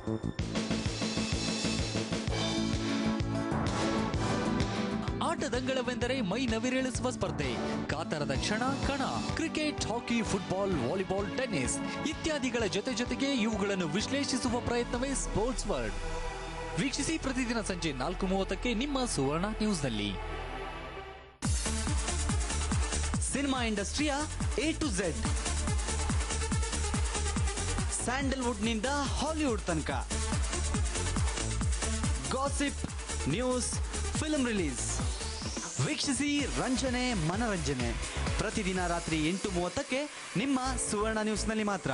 ಆಟದಂಗಳವೆಂದರೆ ಮೈ ನವಿರೇಳಿಸುವ ಸ್ಪರ್ಧೆ ಕಾತರದ ಕ್ಷಣ ಕಣ cricket hockey football volleyball tennis ಇತ್ಯಾದಿಗಳ ಜೊತೆ ಜೊತೆಗೆ ಇವುಗಳನ್ನು ವಿಶ್ಲೇಷಿಸುವ ಪ್ರಯತ್ನವೇ ಸ್ಪೋರ್ಟ್ಸ್ ವರ್ಲ್ಡ್ ವೀಕ್ಷಿಸಿ ಪ್ರತಿದಿನ ಸಂಜೆ ನಾಲ್ಕು ಮೂವತ್ತಕ್ಕೆ ನಿಮ್ಮ ಸುವರ್ಣ ನ್ಯೂಸ್ನಲ್ಲಿ ಸಿನಿಮಾ ಇಂಡಸ್ಟ್ರಿಯ ಎ ಟು ಝೆಡ್ ಸ್ಯಾಂಡಲ್ವುಡ್ನಿಂದ ಹಾಲಿವುಡ್ ತನಕ ಗಾಸಿಪ್ ನ್ಯೂಸ್ ಫಿಲ್ಮ್ ರಿಲೀಸ್ ವೀಕ್ಷಿಸಿ ರಂಜನೆ ಮನರಂಜನೆ ಪ್ರತಿದಿನ ರಾತ್ರಿ ಎಂಟು ಮೂವತ್ತಕ್ಕೆ ನಿಮ್ಮ ಸುವರ್ಣ ನ್ಯೂಸ್ನಲ್ಲಿ ಮಾತ್ರ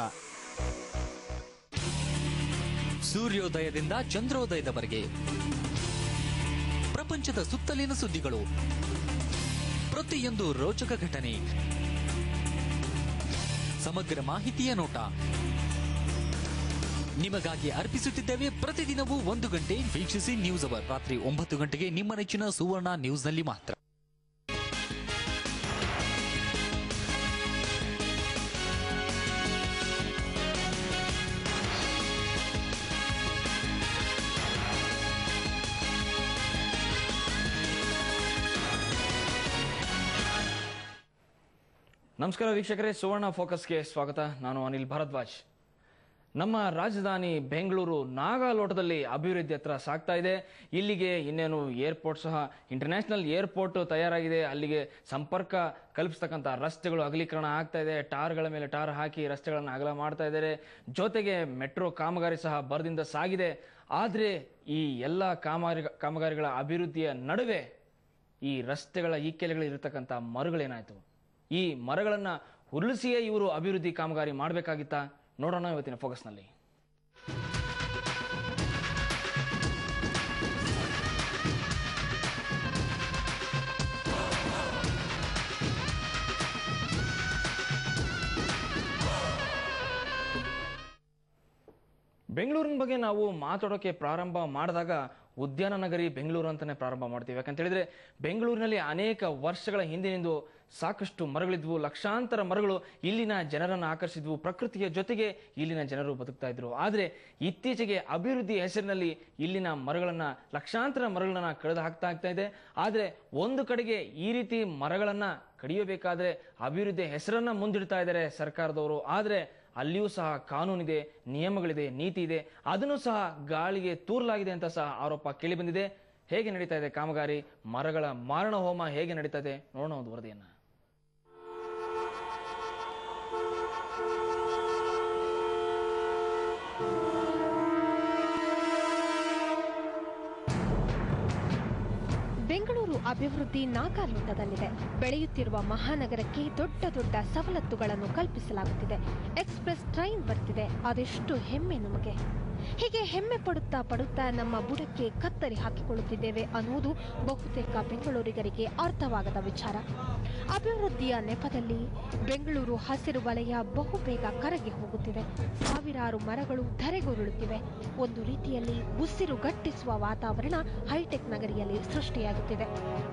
ಸೂರ್ಯೋದಯದಿಂದ ಚಂದ್ರೋದಯದವರೆಗೆ ಪ್ರಪಂಚದ ಸುತ್ತಲಿನ ಸುದ್ದಿಗಳು ಪ್ರತಿಯೊಂದು ರೋಚಕ ಘಟನೆ ಸಮಗ್ರ ಮಾಹಿತಿಯ ನೋಟ ನಿಮಗಾಗಿ ಅರ್ಪಿಸುತ್ತಿದ್ದೇವೆ ಪ್ರತಿದಿನವೂ ಒಂದು ಗಂಟೆ ವೀಕ್ಷಿಸಿ ನ್ಯೂಸ್ ಅವರ್ ರಾತ್ರಿ ಒಂಬತ್ತು ಗಂಟೆಗೆ ನಿಮ್ಮ ನೆಚ್ಚಿನ ಸುವರ್ಣ ನ್ಯೂಸ್ನಲ್ಲಿ ಮಾತ್ರ ನಮಸ್ಕಾರ ವೀಕ್ಷಕರೇ ಸುವರ್ಣ ಫೋಕಸ್ಗೆ ಸ್ವಾಗತ ನಾನು ಅನಿಲ್ ಭರದ್ವಾಜ್ ನಮ್ಮ ರಾಜಧಾನಿ ಬೆಂಗಳೂರು ನಾಗಾಲೋಟದಲ್ಲಿ ಅಭಿವೃದ್ಧಿ ಹತ್ರ ಸಾಗ್ತಾ ಇದೆ ಇಲ್ಲಿಗೆ ಇನ್ನೇನು ಏರ್ಪೋರ್ಟ್ ಸಹ ಇಂಟರ್ನ್ಯಾಷನಲ್ ಏರ್ಪೋರ್ಟ್ ತಯಾರಾಗಿದೆ ಅಲ್ಲಿಗೆ ಸಂಪರ್ಕ ಕಲ್ಪಿಸ್ತಕ್ಕಂಥ ರಸ್ತೆಗಳು ಅಗಲೀಕರಣ ಆಗ್ತಾ ಇದೆ ಟಾರ್ಗಳ ಮೇಲೆ ಟಾರ್ ಹಾಕಿ ರಸ್ತೆಗಳನ್ನು ಅಗಲ ಮಾಡ್ತಾ ಇದ್ದಾರೆ ಜೊತೆಗೆ ಮೆಟ್ರೋ ಕಾಮಗಾರಿ ಸಹ ಬರದಿಂದ ಸಾಗಿದೆ ಆದರೆ ಈ ಎಲ್ಲ ಕಾಮಗಾರಿ ಕಾಮಗಾರಿಗಳ ಅಭಿವೃದ್ಧಿಯ ನಡುವೆ ಈ ರಸ್ತೆಗಳ ಇಕ್ಕೆಲೆಗಳು ಇರತಕ್ಕಂಥ ಮರಗಳೇನಾಯ್ತು ಈ ಮರಗಳನ್ನ ಉರುಳಿಸಿಯೇ ಇವರು ಅಭಿವೃದ್ಧಿ ಕಾಮಗಾರಿ ಮಾಡಬೇಕಾಗಿತ್ತಾ ನೋಡೋಣ ಇವತ್ತಿನ ಫೋಕಸ್ನಲ್ಲಿ ಬೆಂಗಳೂರಿನ ಬಗ್ಗೆ ನಾವು ಮಾತಾಡೋಕೆ ಪ್ರಾರಂಭ ಮಾಡಿದಾಗ ಉದ್ಯಾನ ನಗರಿ ಬೆಂಗಳೂರು ಅಂತಾನೆ ಪ್ರಾರಂಭ ಮಾಡ್ತೀವಿ ಯಾಕಂತ ಹೇಳಿದ್ರೆ ಬೆಂಗಳೂರಿನಲ್ಲಿ ಅನೇಕ ವರ್ಷಗಳ ಹಿಂದಿನಿಂದ ಸಾಕಷ್ಟು ಮರಗಳಿದ್ವು ಲಕ್ಷಾಂತರ ಮರಗಳು ಇಲ್ಲಿನ ಜನರನ್ನು ಆಕರ್ಷಿದ್ವು ಪ್ರಕೃತಿಯ ಜೊತೆಗೆ ಇಲ್ಲಿನ ಜನರು ಬದುಕ್ತಾ ಇದ್ರು ಆದ್ರೆ ಇತ್ತೀಚೆಗೆ ಅಭಿವೃದ್ಧಿ ಹೆಸರಿನಲ್ಲಿ ಇಲ್ಲಿನ ಮರಗಳನ್ನ ಲಕ್ಷಾಂತರ ಮರಗಳನ್ನ ಕಳೆದು ಹಾಕ್ತಾ ಆಗ್ತಾ ಇದೆ ಆದ್ರೆ ಒಂದು ಕಡೆಗೆ ಈ ರೀತಿ ಮರಗಳನ್ನ ಕಡಿಯಬೇಕಾದ್ರೆ ಅಭಿವೃದ್ಧಿ ಹೆಸರನ್ನ ಮುಂದಿಡ್ತಾ ಇದ್ದಾರೆ ಸರ್ಕಾರದವರು ಆದ್ರೆ ಅಲ್ಲಿಯೂ ಸಹ ಕಾನೂನಿದೆ ನಿಯಮಗಳಿದೆ ನೀತಿ ಇದೆ ಅದನ್ನು ಸಹ ಗಾಳಿಗೆ ತೂರಲಾಗಿದೆ ಅಂತ ಸಹ ಆರೋಪ ಕೇಳಿಬಂದಿದೆ ಹೇಗೆ ನಡೀತಾ ಇದೆ ಕಾಮಗಾರಿ ಮರಗಳ ಮಾರಣ ಹೋಮ ಹೇಗೆ ನಡೀತಾ ಇದೆ ನೋಡೋಣ ಒಂದು ವರದಿಯನ್ನ ಬೆಂಗಳೂರು ಅಭಿವೃದ್ಧಿ ನಾಗಾಲೋಟದಲ್ಲಿದೆ ಬೆಳೆಯುತ್ತಿರುವ ಮಹಾನಗರಕ್ಕೆ ದೊಡ್ಡ ದೊಡ್ಡ ಸವಲತ್ತುಗಳನ್ನು ಕಲ್ಪಿಸಲಾಗುತ್ತಿದೆ ಎಕ್ಸ್ಪ್ರೆಸ್ ಟ್ರೈನ್ ಬರ್ತಿದೆ ಅದೆಷ್ಟು ಹೆಮ್ಮೆ ನಮಗೆ ಹೀಗೆ ಹೆಮ್ಮೆ ಪಡುತ್ತಾ ಪಡುತ್ತಾ ನಮ್ಮ ಬುಡಕ್ಕೆ ಕತ್ತರಿ ಹಾಕಿಕೊಳ್ಳುತ್ತಿದ್ದೇವೆ ಅನ್ನುವುದು ಬಹುತೇಕ ಬೆಂಗಳೂರಿಗರಿಗೆ ಅರ್ಥವಾಗದ ವಿಚಾರ ಅಭಿವೃದ್ಧಿಯ ನೆಪದಲ್ಲಿ ಬೆಂಗಳೂರು ಹಸಿರು ವಲಯ ಬಹುಬೇಗ ಕರಗಿ ಹೋಗುತ್ತಿದೆ ಸಾವಿರಾರು ಮರಗಳು ಧರೆಗುರುಳುತ್ತಿವೆ ಒಂದು ರೀತಿಯಲ್ಲಿ ಉಸಿರು ಗಟ್ಟಿಸುವ ವಾತಾವರಣ ಹೈಟೆಕ್ ನಗರಿಯಲ್ಲಿ ಸೃಷ್ಟಿಯಾಗುತ್ತಿದೆ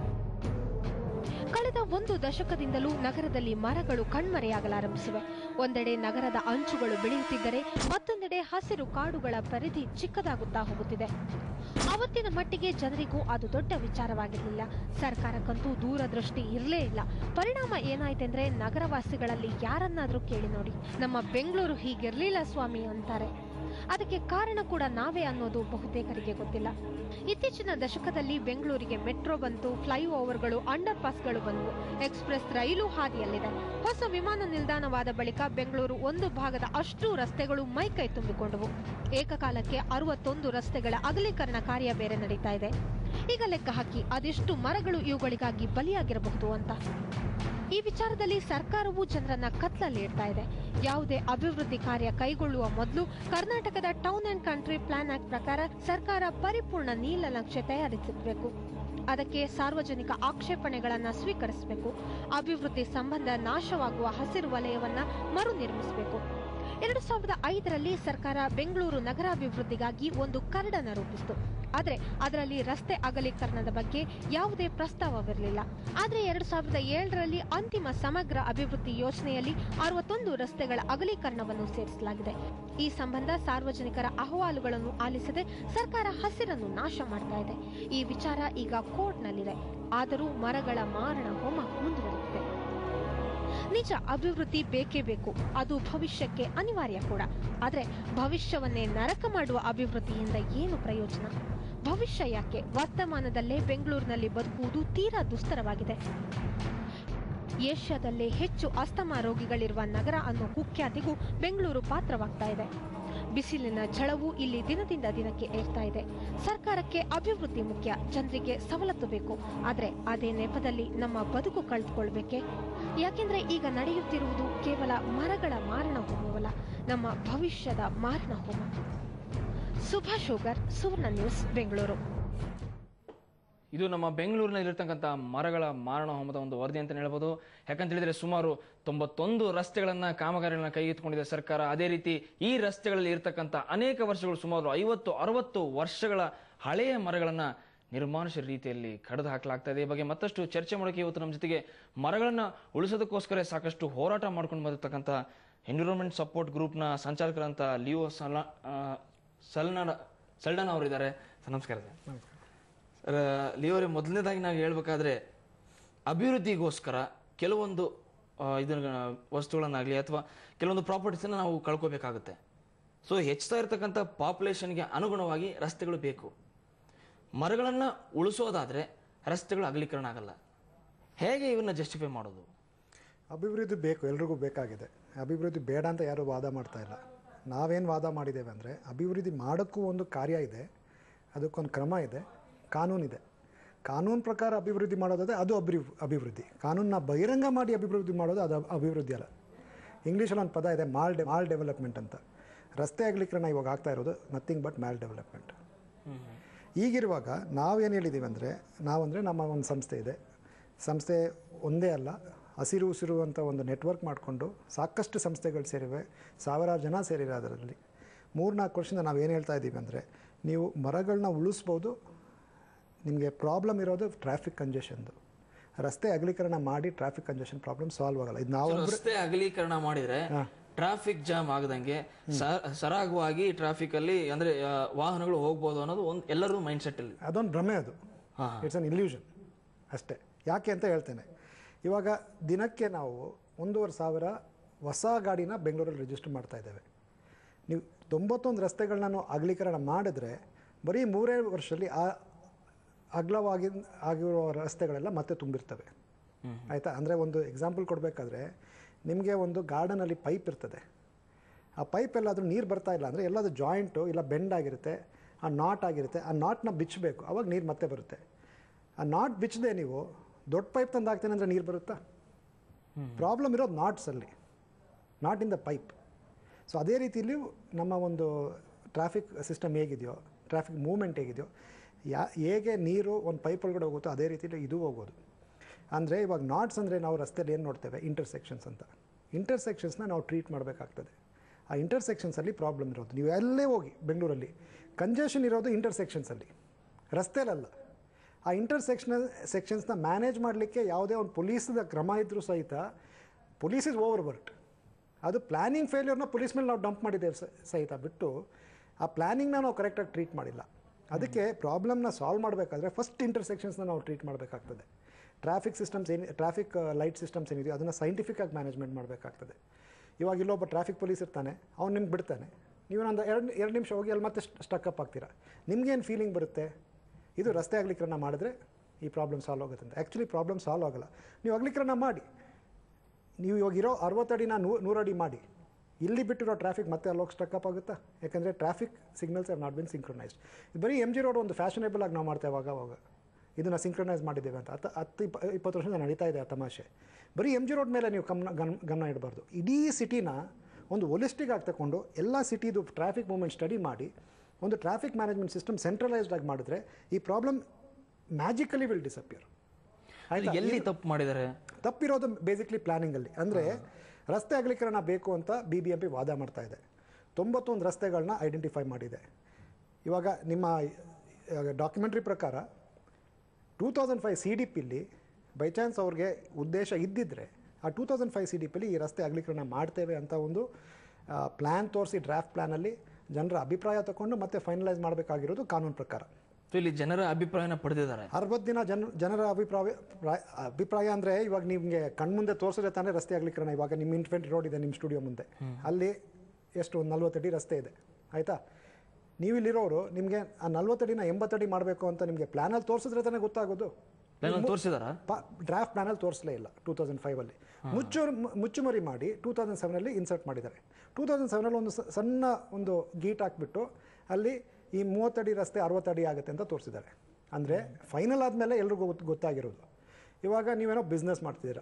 ಕಳೆದ ಒಂದು ದಶಕದಿಂದಲೂ ನಗರದಲ್ಲಿ ಮರಗಳು ಕಣ್ಮರೆಯಾಗಲಾರಂಭಿಸಿವೆ ಒಂದೆಡೆ ನಗರದ ಅಂಚುಗಳು ಬೆಳೆಯುತ್ತಿದ್ದರೆ ಮತ್ತೊಂದೆಡೆ ಹಸಿರು ಕಾಡುಗಳ ಪರಿಧಿ ಚಿಕ್ಕದಾಗುತ್ತಾ ಹೋಗುತ್ತಿದೆ ಅವತ್ತಿನ ಮಟ್ಟಿಗೆ ಜನರಿಗೂ ಅದು ದೊಡ್ಡ ವಿಚಾರವಾಗಿರಲಿಲ್ಲ ಸರ್ಕಾರಕ್ಕಂತೂ ದೂರದೃಷ್ಟಿ ಇರಲೇ ಇಲ್ಲ ಪರಿಣಾಮ ಏನಾಯ್ತೆಂದ್ರೆ ನಗರವಾಸಿಗಳಲ್ಲಿ ಯಾರನ್ನಾದ್ರೂ ಕೇಳಿ ನೋಡಿ ನಮ್ಮ ಬೆಂಗಳೂರು ಹೀಗಿರ್ಲಿಲ್ಲ ಸ್ವಾಮಿ ಅಂತಾರೆ ಅದಕ್ಕೆ ಕಾರಣ ಕೂಡ ನಾವೇ ಅನ್ನೋದು ಬಹುತೇಕರಿಗೆ ಗೊತ್ತಿಲ್ಲ ಇತ್ತೀಚಿನ ದಶಕದಲ್ಲಿ ಬೆಂಗಳೂರಿಗೆ ಮೆಟ್ರೋ ಬಂತು ಫ್ಲೈಓವರ್ಗಳು ಅಂಡರ್ ಪಾಸ್ಗಳು ಬಂದವು ಎಕ್ಸ್ಪ್ರೆಸ್ ರೈಲು ಹಾದಿಯಲ್ಲಿದೆ ಹೊಸ ವಿಮಾನ ನಿಲ್ದಾಣವಾದ ಬಳಿಕ ಬೆಂಗಳೂರು ಒಂದು ಭಾಗದ ಅಷ್ಟು ರಸ್ತೆಗಳು ಮೈಕೈ ತುಂಬಿಕೊಂಡವು ಏಕಕಾಲಕ್ಕೆ ಅರವತ್ತೊಂದು ರಸ್ತೆಗಳ ಅಗಲೀಕರಣ ಕಾರ್ಯ ಬೇರೆ ನಡೀತಾ ಇದೆ ಈಗ ಲೆಕ್ಕ ಹಾಕಿ ಅದೆಷ್ಟು ಮರಗಳು ಇವುಗಳಿಗಾಗಿ ಬಲಿಯಾಗಿರಬಹುದು ಅಂತ ಈ ವಿಚಾರದಲ್ಲಿ ಸರ್ಕಾರವು ಜನರನ್ನ ಕತ್ಲಲ್ಲಿ ಇಡ್ತಾ ಇದೆ ಯಾವುದೇ ಅಭಿವೃದ್ಧಿ ಕಾರ್ಯ ಕೈಗೊಳ್ಳುವ ಮೊದಲು ಕರ್ನಾಟಕದ town and country plan act ಪ್ರಕಾರ ಸರ್ಕಾರ ಪರಿಪೂರ್ಣ ನೀಲನಕ್ಷೆ ತಯಾರಿಸಬೇಕು ಅದಕ್ಕೆ ಸಾರ್ವಜನಿಕ ಆಕ್ಷೇಪಣೆಗಳನ್ನ ಸ್ವೀಕರಿಸಬೇಕು ಅಭಿವೃದ್ಧಿ ಸಂಬಂಧ ನಾಶವಾಗುವ ಹಸಿರು ವಲಯವನ್ನ ಮರು ನಿರ್ಮಿಸಬೇಕು ಎರಡು ಸಾವಿರದ ಐದರಲ್ಲಿ ಸರ್ಕಾರ ಬೆಂಗಳೂರು ನಗರಾಭಿವೃದ್ಧಿಗಾಗಿ ಒಂದು ಕರಡನ್ನು ರೂಪಿಸಿತು ಆದರೆ ಅದರಲ್ಲಿ ರಸ್ತೆ ಅಗಲೀಕರಣದ ಬಗ್ಗೆ ಯಾವುದೇ ಪ್ರಸ್ತಾವವಿರಲಿಲ್ಲ ಆದರೆ ಎರಡು ಸಾವಿರದ ಏಳರಲ್ಲಿ ಅಂತಿಮ ಸಮಗ್ರ ಅಭಿವೃದ್ಧಿ ಯೋಜನೆಯಲ್ಲಿ ಅರವತ್ತೊಂದು ರಸ್ತೆಗಳ ಅಗಲೀಕರಣವನ್ನು ಸೇರಿಸಲಾಗಿದೆ ಈ ಸಂಬಂಧ ಸಾರ್ವಜನಿಕರ ಅಹವಾಲುಗಳನ್ನು ಆಲಿಸದೆ ಸರ್ಕಾರ ಹಸಿರನ್ನು ನಾಶ ಮಾಡ್ತಾ ಇದೆ ಈ ವಿಚಾರ ಈಗ ಕೋರ್ಟ್ನಲ್ಲಿದೆ ಆದರೂ ಮರಗಳ ಮಾರಣ ಹೋಮ ಮುಂದುವರೆದಿದೆ ನಿಜ ಅಭಿವೃದ್ಧಿ ಬೇಕೇ ಬೇಕು ಅದು ಭವಿಷ್ಯಕ್ಕೆ ಅನಿವಾರ್ಯ ಕೂಡ ಆದರೆ ಭವಿಷ್ಯವನ್ನೇ ನರಕ ಮಾಡುವ ಅಭಿವೃದ್ಧಿಯಿಂದ ಏನು ಪ್ರಯೋಜನ ಭವಿಷ್ಯ ಯಾಕೆ ವರ್ತಮಾನದಲ್ಲೇ ಬೆಂಗಳೂರಿನಲ್ಲಿ ಬದುಕುವುದು ತೀರಾ ದುಸ್ತರವಾಗಿದೆ ಏಷ್ಯಾದಲ್ಲೇ ಹೆಚ್ಚು ಅಸ್ತಮಾ ರೋಗಿಗಳಿರುವ ನಗರ ಅನ್ನೋ ಕುಖ್ಯಾತಿಗೂ ಬೆಂಗಳೂರು ಪಾತ್ರವಾಗ್ತಾ ಇದೆ ಬಿಸಿಲಿನ ಝಳವು ಇಲ್ಲಿ ದಿನದಿಂದ ದಿನಕ್ಕೆ ಏರ್ತಾ ಇದೆ ಸರ್ಕಾರಕ್ಕೆ ಅಭಿವೃದ್ಧಿ ಮುಖ್ಯ ಜನರಿಗೆ ಸವಲತ್ತು ಬೇಕು ಆದ್ರೆ ಅದೇ ನೆಪದಲ್ಲಿ ನಮ್ಮ ಬದುಕು ಕಳೆದುಕೊಳ್ಬೇಕೆ ಯಾಕೆಂದ್ರೆ ಈಗ ನಡೆಯುತ್ತಿರುವುದು ಕೇವಲ ಮರಗಳ ಮಾರಣ ಹೋಮವಲ್ಲ ನಮ್ಮ ಭವಿಷ್ಯದ ಮಾರಣ ಹೋಮ ಸುಭಾ ಶೋಗರ್ ಸುವರ್ಣ ನ್ಯೂಸ್ ಬೆಂಗಳೂರು ಇದು ನಮ್ಮ ಬೆಂಗಳೂರಿನಲ್ಲಿರ್ತಕ್ಕಂಥ ಮರಗಳ ಮಾರಣ ಹೋಮದ ಒಂದು ವರದಿ ಅಂತ ಹೇಳ್ಬೋದು ಯಾಕಂತ ಹೇಳಿದ್ರೆ ಸುಮಾರು ತೊಂಬತ್ತೊಂದು ರಸ್ತೆಗಳನ್ನ ಕಾಮಗಾರಿಗಳನ್ನ ಕೈಗೆತ್ತಿಕೊಂಡಿದೆ ಸರ್ಕಾರ ಅದೇ ರೀತಿ ಈ ರಸ್ತೆಗಳಲ್ಲಿ ಇರ್ತಕ್ಕಂಥ ಅನೇಕ ವರ್ಷಗಳು ಸುಮಾರು ಐವತ್ತು ಅರವತ್ತು ವರ್ಷಗಳ ಹಳೆಯ ಮರಗಳನ್ನ ನಿರ್ಮಾನುಷ ರೀತಿಯಲ್ಲಿ ಕಡಿದು ಹಾಕಲಾಗ್ತಾ ಇದೆ ಈ ಬಗ್ಗೆ ಮತ್ತಷ್ಟು ಚರ್ಚೆ ಮಾಡೋಕೆ ಇವತ್ತು ನಮ್ಮ ಜೊತೆಗೆ ಮರಗಳನ್ನ ಉಳಿಸೋದಕ್ಕೋಸ್ಕರ ಸಾಕಷ್ಟು ಹೋರಾಟ ಮಾಡ್ಕೊಂಡು ಬಂದಿರತಕ್ಕಂಥ ಎನ್ವಿರಾನ್ಮೆಂಟ್ ಸಪೋರ್ಟ್ ಗ್ರೂಪ್ನ ಸಂಚಾಲಕರಂತ ಲಿಯೋ ಸಲ ಆ, ಸಲ್ನಾಡ ಸಲ್ಡನ್ ಅವರಿದ್ದಾರೆ ಸರ್ ನಮಸ್ಕಾರ ಸರ್ ಸರ್ ಲಿಯೋರೆ ಮೊದಲನೇದಾಗಿ ನಾವು ಹೇಳ್ಬೇಕಾದ್ರೆ ಅಭಿವೃದ್ಧಿಗೋಸ್ಕರ ಕೆಲವೊಂದು ಆ, ಇದನ್ನ ವಸ್ತುಗಳನ್ನಾಗಲಿ ಅಥವಾ ಕೆಲವೊಂದು ಪ್ರಾಪರ್ಟೀಸನ್ನು ನಾವು ಕಳ್ಕೋಬೇಕಾಗುತ್ತೆ ಸೊ ಹೆಚ್ಚುತ್ತಾ ಇರತಕ್ಕಂಥ ಪಾಪ್ಯುಲೇಷನ್ಗೆ ಅನುಗುಣವಾಗಿ ರಸ್ತೆಗಳು ಬೇಕು ಮರಗಳನ್ನು ಉಳಿಸೋದಾದ್ರೆ ರಸ್ತೆಗಳು ಅಗಲೀಕರಣ ಆಗಲ್ಲ ಹೇಗೆ ಇವನ್ನ ಜಸ್ಟಿಫೈ ಮಾಡೋದು ಅಭಿವೃದ್ಧಿ ಬೇಕು ಎಲ್ರಿಗೂ ಬೇಕಾಗಿದೆ ಅಭಿವೃದ್ಧಿ ಬೇಡ ಅಂತ ಯಾರೂ ವಾದ ಮಾಡ್ತಾ ಇಲ್ಲ ನಾವೇನು ವಾದ ಮಾಡಿದ್ದೇವೆ ಅಂದರೆ ಅಭಿವೃದ್ಧಿ ಮಾಡೋಕ್ಕೂ ಒಂದು ಕಾರ್ಯ ಇದೆ ಅದಕ್ಕೊಂದು ಕ್ರಮ ಇದೆ ಕಾನೂನಿದೆ ಕಾನೂನು ಪ್ರಕಾರ ಅಭಿವೃದ್ಧಿ ಮಾಡೋದಾದ್ರೆ ಅದು ಅಭಿ ಅಭಿವೃದ್ಧಿ ಕಾನೂನನ್ನ ಬಹಿರಂಗ ಮಾಡಿ ಅಭಿವೃದ್ಧಿ ಮಾಡೋದು ಅದು ಅಭಿವೃದ್ಧಿ ಅಲ್ಲ ಇಂಗ್ಲೀಷಲ್ಲಿ ಒಂದು ಪದ ಇದೆ ಮಾಲ್ ಡೆ ಮಾಲ್ ಡೆವಲಪ್ಮೆಂಟ್ ಅಂತ ರಸ್ತೆ ಅಗಲೀಕರಣ ಇವಾಗ ಆಗ್ತಾ ಇರೋದು ನಥಿಂಗ್ ಬಟ್ ಮ್ಯಾಲ್ ಡೆವಲಪ್ಮೆಂಟ್ ಈಗಿರುವಾಗ ನಾವೇನು ಹೇಳಿದ್ದೀವಿ ಅಂದರೆ ನಾವಂದರೆ ನಮ್ಮ ಒಂದು ಸಂಸ್ಥೆ ಇದೆ ಸಂಸ್ಥೆ ಒಂದೇ ಅಲ್ಲ ಹಸಿರು ಉಸಿರು ಅಂತ ಒಂದು ನೆಟ್ವರ್ಕ್ ಮಾಡಿಕೊಂಡು ಸಾಕಷ್ಟು ಸಂಸ್ಥೆಗಳು ಸೇರಿವೆ ಸಾವಿರಾರು ಜನ ಸೇರಿವೆ ಅದರಲ್ಲಿ ಮೂರ್ನಾಲ್ಕು ವರ್ಷದಿಂದ ನಾವು ಏನು ಹೇಳ್ತಾ ಇದ್ದೀವಿ ಅಂದರೆ ನೀವು ಮರಗಳನ್ನ ಉಳಿಸ್ಬೋದು ನಿಮಗೆ ಪ್ರಾಬ್ಲಮ್ ಇರೋದು ಟ್ರಾಫಿಕ್ ಕಂಜೆಷನ್ದು ರಸ್ತೆ ಅಗಲೀಕರಣ ಮಾಡಿ ಟ್ರಾಫಿಕ್ ಕಂಜೆಷನ್ ಪ್ರಾಬ್ಲಮ್ ಸಾಲ್ವ್ ಆಗಲ್ಲ ಇದು ನಾವು ರಸ್ತೆ ಅಗಲೀಕರಣ ಮಾಡಿದ್ರೆ ಟ್ರಾಫಿಕ್ ಜಾಮ್ ಆಗದಂಗೆ ಸ- ಸರಾಗವಾಗಿ ಟ್ರಾಫಿಕ್ ಅಲ್ಲಿ ಅಂದ್ರೆ ಆ, ವಾಹನಗಳು ಹೋಗ್ಬೋದು ಅನ್ನೋದು ಒಂದು ಎಲ್ಲರೂ ಮೈಂಡ್ ಸೆಟ್ ಅಲ್ಲಿ ಅದೊಂದು ಭ್ರಮೆ ಅದು ಹಾ. ಇಟ್ಸ್ ಅನ್ ಇಲ್ಯೂಷನ್ ಅಷ್ಟೇ ಯಾಕೆ ಅಂತ ಹೇಳ್ತೇನೆ ಇವಾಗ ದಿನಕ್ಕೆ ನಾವು ಒಂದೂವರೆ ಸಾವಿರ ಹೊಸ ಗಾಡಿನ ಬೆಂಗಳೂರಲ್ಲಿ ರಿಜಿಸ್ಟರ್ ಮಾಡ್ತಾ ಇದ್ದೇವೆ ನೀವು ತೊಂಬತ್ತೊಂದು ರಸ್ತೆಗಳನ್ನ ನಾವು ಅಗಲೀಕರಣ ಮಾಡಿದ್ರೆ ಬರೀ ಮೂರೇ ವರ್ಷದಲ್ಲಿ ಆ ಅಗಲವಾಗಿ ಆಗಿರೋ ರಸ್ತೆಗಳೆಲ್ಲ ಮತ್ತೆ ತುಂಬಿರ್ತವೆ ಆಯಿತಾ ಅಂದರೆ ಒಂದು ಎಕ್ಸಾಂಪಲ್ ಕೊಡಬೇಕಾದ್ರೆ ನಿಮಗೆ ಒಂದು ಗಾರ್ಡನಲ್ಲಿ ಪೈಪ್ ಇರ್ತದೆ ಆ ಪೈಪ್ ಎಲ್ಲಾದರೂ ನೀರು ಬರ್ತಾ ಇಲ್ಲ ಅಂದರೆ ಎಲ್ಲಾದರೂ ಜಾಯಿಂಟು ಇಲ್ಲ ಬೆಂಡ್ ಆಗಿರುತ್ತೆ ಆ ನಾಟ್ ಆಗಿರುತ್ತೆ ಆ ನಾಟ್ನ ಬಿಚ್ಚಬೇಕು ಅವಾಗ ನೀರು ಮತ್ತೆ ಬರುತ್ತೆ ಆ ನಾಟ್ ಬಿಚ್ಚದೆ ನೀವು ದೊಡ್ಡ ಪೈಪ್ ತಂದು ಹಾಕ್ತೇನೆ ಅಂದರೆ ನೀರು ಬರುತ್ತಾ ಪ್ರಾಬ್ಲಮ್ ಇರೋದು ನಾಟ್ಸಲ್ಲಿ not in the pipe so ಅದೇ ರೀತಿಯಲ್ಲಿ ನಮ್ಮ ಒಂದು ಟ್ರಾಫಿಕ್ ಸಿಸ್ಟಮ್ ಹೇಗಿದೆಯೋ ಟ್ರಾಫಿಕ್ ಮೂವ್ಮೆಂಟ್ ಹೇಗಿದೆಯೋ ಯಾ ಹೇಗೆ ನೀರು ಒಂದು ಪೈಪ್ ಒಳಗಡೆ ಹೋಗುತ್ತೋ ಅದೇ ರೀತಿಯಲ್ಲಿ ಇದು ಹೋಗೋದು ಅಂದರೆ ಇವಾಗ ನಾಟ್ಸ್ ಅಂದರೆ ನಾವು ರಸ್ತೆಯಲ್ಲಿ ಏನು ನೋಡ್ತೇವೆ ಇಂಟರ್ಸೆಕ್ಷನ್ಸ್ ಅಂತ ಇಂಟರ್ಸೆಕ್ಷನ್ಸ್ನ ನಾವು ಟ್ರೀಟ್ ಮಾಡಬೇಕಾಗ್ತದೆ ಆ ಇಂಟರ್ಸೆಕ್ಷನ್ಸಲ್ಲಿ ಪ್ರಾಬ್ಲಮ್ ಇರೋದು ನೀವು ಎಲ್ಲೇ ಹೋಗಿ ಬೆಂಗಳೂರಲ್ಲಿ ಕಂಜೆಷನ್ ಇರೋದು ಇಂಟರ್ಸೆಕ್ಷನ್ಸಲ್ಲಿ ರಸ್ತೆಲಲ್ಲ ಆ ಇಂಟರ್ಸೆಕ್ಷನಲ್ ಸೆಕ್ಷನ್ಸ್ನ ಮ್ಯಾನೇಜ್ ಮಾಡಲಿಕ್ಕೆ ಯಾವುದೇ ಒಂದು ಪೊಲೀಸ್ದ ಕ್ರಮ ಇದ್ದರೂ ಸಹಿತ ಪೊಲೀಸ್ ಇಸ್ ಓವರ್ ವರ್ಕ್ಡ್ ಅದು ಪ್ಲ್ಯಾನಿಂಗ್ ಫೇಲ್ಯೂರ್ನ ಪೊಲೀಸ್ ಮೇಲೆ ನಾವು ಡಂಪ್ ಮಾಡಿದ್ದೇವೆ ಸ- ಸಹಿತ ಬಿಟ್ಟು ಆ ಪ್ಲ್ಯಾನಿಂಗ್ನ ನಾವು ಕರೆಕ್ಟಾಗಿ ಟ್ರೀಟ್ ಮಾಡಿಲ್ಲ ಅದಕ್ಕೆ ಪ್ರಾಬ್ಲಮ್ನ ಸಾಲ್ವ್ ಮಾಡಬೇಕಾದ್ರೆ ಫಸ್ಟ್ ಇಂಟರ್ಸೆಕ್ಷನ್ಸ್ನ ನಾವು ಟ್ರೀಟ್ ಮಾಡಬೇಕಾಗ್ತದೆ ಟ್ರಾಫಿಕ್ ಸಿಸ್ಟಮ್ಸ್ ಏನು ಟ್ರಾಫಿಕ್ ಲೈಟ್ ಸಿಸ್ಟಮ್ಸ್ ಏನಿದೆಯೋ ಅದನ್ನು ಸೈಂಟಿಫಿಕಾಗಿ ಮ್ಯಾನೇಜ್ಮೆಂಟ್ ಮಾಡಬೇಕಾಗ್ತದೆ ಇವಾಗ ಇಲ್ಲೊಬ್ಬ ಟ್ರಾಫಿಕ್ ಪೊಲೀಸ್ ಇರ್ತಾನೆ ಅವ್ನು ನಿಮ್ಗೆ ಬಿಡ್ತಾನೆ ನೀವು ಒಂದು ಎರಡು ಎರಡು ನಿಮಿಷ ಹೋಗಿ ಅಲ್ಲಿ ಮತ್ತೆ ಸ್ಟಕ್ಕಪ್ ಆಗ್ತೀರಾ ನಿಮ್ಗೇನು ಫೀಲಿಂಗ್ ಬರುತ್ತೆ ಇದು ರಸ್ತೆ ಅಗಲೀಕರಣ ಮಾಡಿದ್ರೆ ಈ ಪ್ರಾಬ್ಲಮ್ ಸಾಲ್ವ್ ಆಗುತ್ತೆ ಅಂತ ಆ್ಯಕ್ಚುಲಿ ಪ್ರಾಬ್ಲಮ್ ಸಾಲ್ವ್ ಆಗಲ್ಲ ನೀವು ಅಗಲೀಕರಣ ಮಾಡಿ ನೀವು ಇವಾಗ ಇರೋ ಅರವತ್ತಡಿನ ನೂ ನೂರು ಅಡಿ ಮಾಡಿ ಇಲ್ಲಿ ಬಿಟ್ಟಿರೋ ಟ್ರಾಫಿಕ್ ಮತ್ತೆ ಅಲ್ಲೋಗಿ ಸ್ಟಕ್ಕಪ್ ಆಗುತ್ತಾ ಯಾಕಂದರೆ traffic signals are not being synchronised ಬರೀ ಎಮ್ ಜಿ ರೋಡ್ ಒಂದು ಫ್ಯಾಷನೇಬಲ್ ಆಗಿ ನಾವು ಮಾಡ್ತೇವೆ ಅವಾಗ ಅವಾಗ ಇದನ್ನು ಸಿಂಕ್ರನೈಸ್ ಮಾಡಿದ್ದೇವೆ ಅಂತ ಹತ್ತು ಹತ್ತು ಇಪ್ಪ ಇಪ್ಪತ್ತು ವರ್ಷದಿಂದ ನಡೀತಾ ಇದೆ ಆ ತಮಾಷೆ ಬರೀ ಎಮ್ ಜಿ ರೋಡ್ ಮೇಲೆ ನೀವು ಗಮನ ಗಮನ ಗಮನ ಇಡಬಾರ್ದು ಇಡೀ ಸಿಟಿನ ಒಂದು ಒಲಿಸ್ಟಿಕ್ ಆಗಿ ತಗೊಂಡು ಎಲ್ಲ ಸಿಟಿದು ಟ್ರಾಫಿಕ್ ಮೂವ್ಮೆಂಟ್ ಸ್ಟಡಿ ಮಾಡಿ ಒಂದು ಟ್ರಾಫಿಕ್ ಮ್ಯಾನೇಜ್ಮೆಂಟ್ ಸಿಸ್ಟಮ್ ಸೆಂಟ್ರಲೈಸ್ಡ್ ಆಗಿ ಮಾಡಿದ್ರೆ ಈ ಪ್ರಾಬ್ಲಮ್ ಮ್ಯಾಜಿಕಲಿ ವಿಲ್ ಡಿಸಪಿಯರ್ ಆಯ್ತಾ ಎಲ್ಲಿ ತಪ್ಪು ಮಾಡಿದ್ದಾರೆ ತಪ್ಪಿರೋದು ಬೇಸಿಕ್ಲಿ ಪ್ಲಾನಿಂಗಲ್ಲಿ ಅಂದರೆ ರಸ್ತೆ ಅಗಲೀಕರಣ ಬೇಕು ಅಂತ ಬಿ ಬಿ ಎಂ ಪಿ ವಾದ ಮಾಡ್ತಾ ಇದೆ ತೊಂಬತ್ತೊಂದು ರಸ್ತೆಗಳನ್ನ ಐಡೆಂಟಿಫೈ ಮಾಡಿದೆ ಇವಾಗ ನಿಮ್ಮ ಡಾಕ್ಯುಮೆಂಟ್ರಿ ಪ್ರಕಾರ two thousand five C D ಪಿಲಿ ಬೈ ಚಾನ್ಸ್ ಅವ್ರಿಗೆ ಉದ್ದೇಶ ಇದ್ದಿದ್ರೆ ಆ two thousand five C D ಪಿಲಿ ಈ ರಸ್ತೆ ಅಗಲೀಕರಣ ಮಾಡ್ತೇವೆ ಅಂತ ಒಂದು ಪ್ಲ್ಯಾನ್ ತೋರಿಸಿ ಡ್ರಾಫ್ಟ್ ಪ್ಲ್ಯಾನಲ್ಲಿ ಜನರ ಅಭಿಪ್ರಾಯ ತಗೊಂಡು ಮತ್ತೆ ಫೈನಲೈಸ್ ಮಾಡಬೇಕಾಗಿರೋದು ಕಾನೂನು ಪ್ರಕಾರ ಸೊ ಇಲ್ಲಿ ಜನರ ಅಭಿಪ್ರಾಯನ ಪಡೆದಿದ್ದಾರೆ ಅರವತ್ತು ದಿನ ಜನ ಜನರ ಅಭಿಪ್ರಾಯ ಪ್ರಾಯ- ಅಭಿಪ್ರಾಯ ಅಂದರೆ ಇವಾಗ ನಿಮಗೆ ಕಣ್ಮುಂದೆ ತೋರಿಸಿದ್ರೆ ತಾನೇ ರಸ್ತೆ ಅಗಲೀಕರಣ ಇವಾಗ ನಿಮ್ಮ ಇನ್ಫೆಂಟ್ ರೋಡ್ ಇದೆ ನಿಮ್ಮ ಸ್ಟುಡಿಯೋ ಮುಂದೆ ಅಲ್ಲಿ ಎಷ್ಟು ಒಂದು ನಲ್ವತ್ತಡಿ ರಸ್ತೆ ಇದೆ ಆಯಿತಾ ನೀವು ಇಲ್ಲಿರೋರು ನಿಮಗೆ ಆ ನಲ್ವತ್ತಡಿನ ಎಂಬತ್ತಡಿ ಮಾಡಬೇಕು ಅಂತ ನಿಮಗೆ ಪ್ಲ್ಯಾನಲ್ಲಿ ತೋರಿಸಿದ್ರೆ ತಾನೇ ಗೊತ್ತಾಗೋದು ತೋರಿಸಿದಾರ ಡ್ರಾಫ್ಟ್ ಪ್ಲಾನಲ್ಲಿ ತೋರಿಸಲೇ ಇಲ್ಲ ಟೂ ತೌಸಂಡ್ ಫೈವಲ್ಲಿ ಮುಚ್ಚು ಮುಚ್ಚುಮರಿ ಮಾಡಿ ಟೂ ತೌಸಂಡ್ ಸೆವೆನಲ್ಲಿ ಇನ್ಸರ್ಟ್ ಮಾಡಿದ್ದಾರೆ ಟೂ ತೌಸಂಡ್ ಸೆವೆನಲ್ಲಿ ಒಂದು ಸ- ಸಣ್ಣ ಒಂದು ಗೀಟ್ ಹಾಕ್ಬಿಟ್ಟು ಅಲ್ಲಿ ಈ ಮೂವತ್ತಡಿ ರಸ್ತೆ ಅರವತ್ತಡಿ ಆಗುತ್ತೆ ಅಂತ ತೋರಿಸಿದ್ದಾರೆ ಅಂದರೆ ಫೈನಲ್ ಆದಮೇಲೆ ಎಲ್ರಿಗೂ ಗೊತ್ತು ಗೊತ್ತಾಗಿರೋದು ಇವಾಗ ನೀವೇನೋ ಬಿಸ್ನೆಸ್ ಮಾಡ್ತಿದ್ದೀರಾ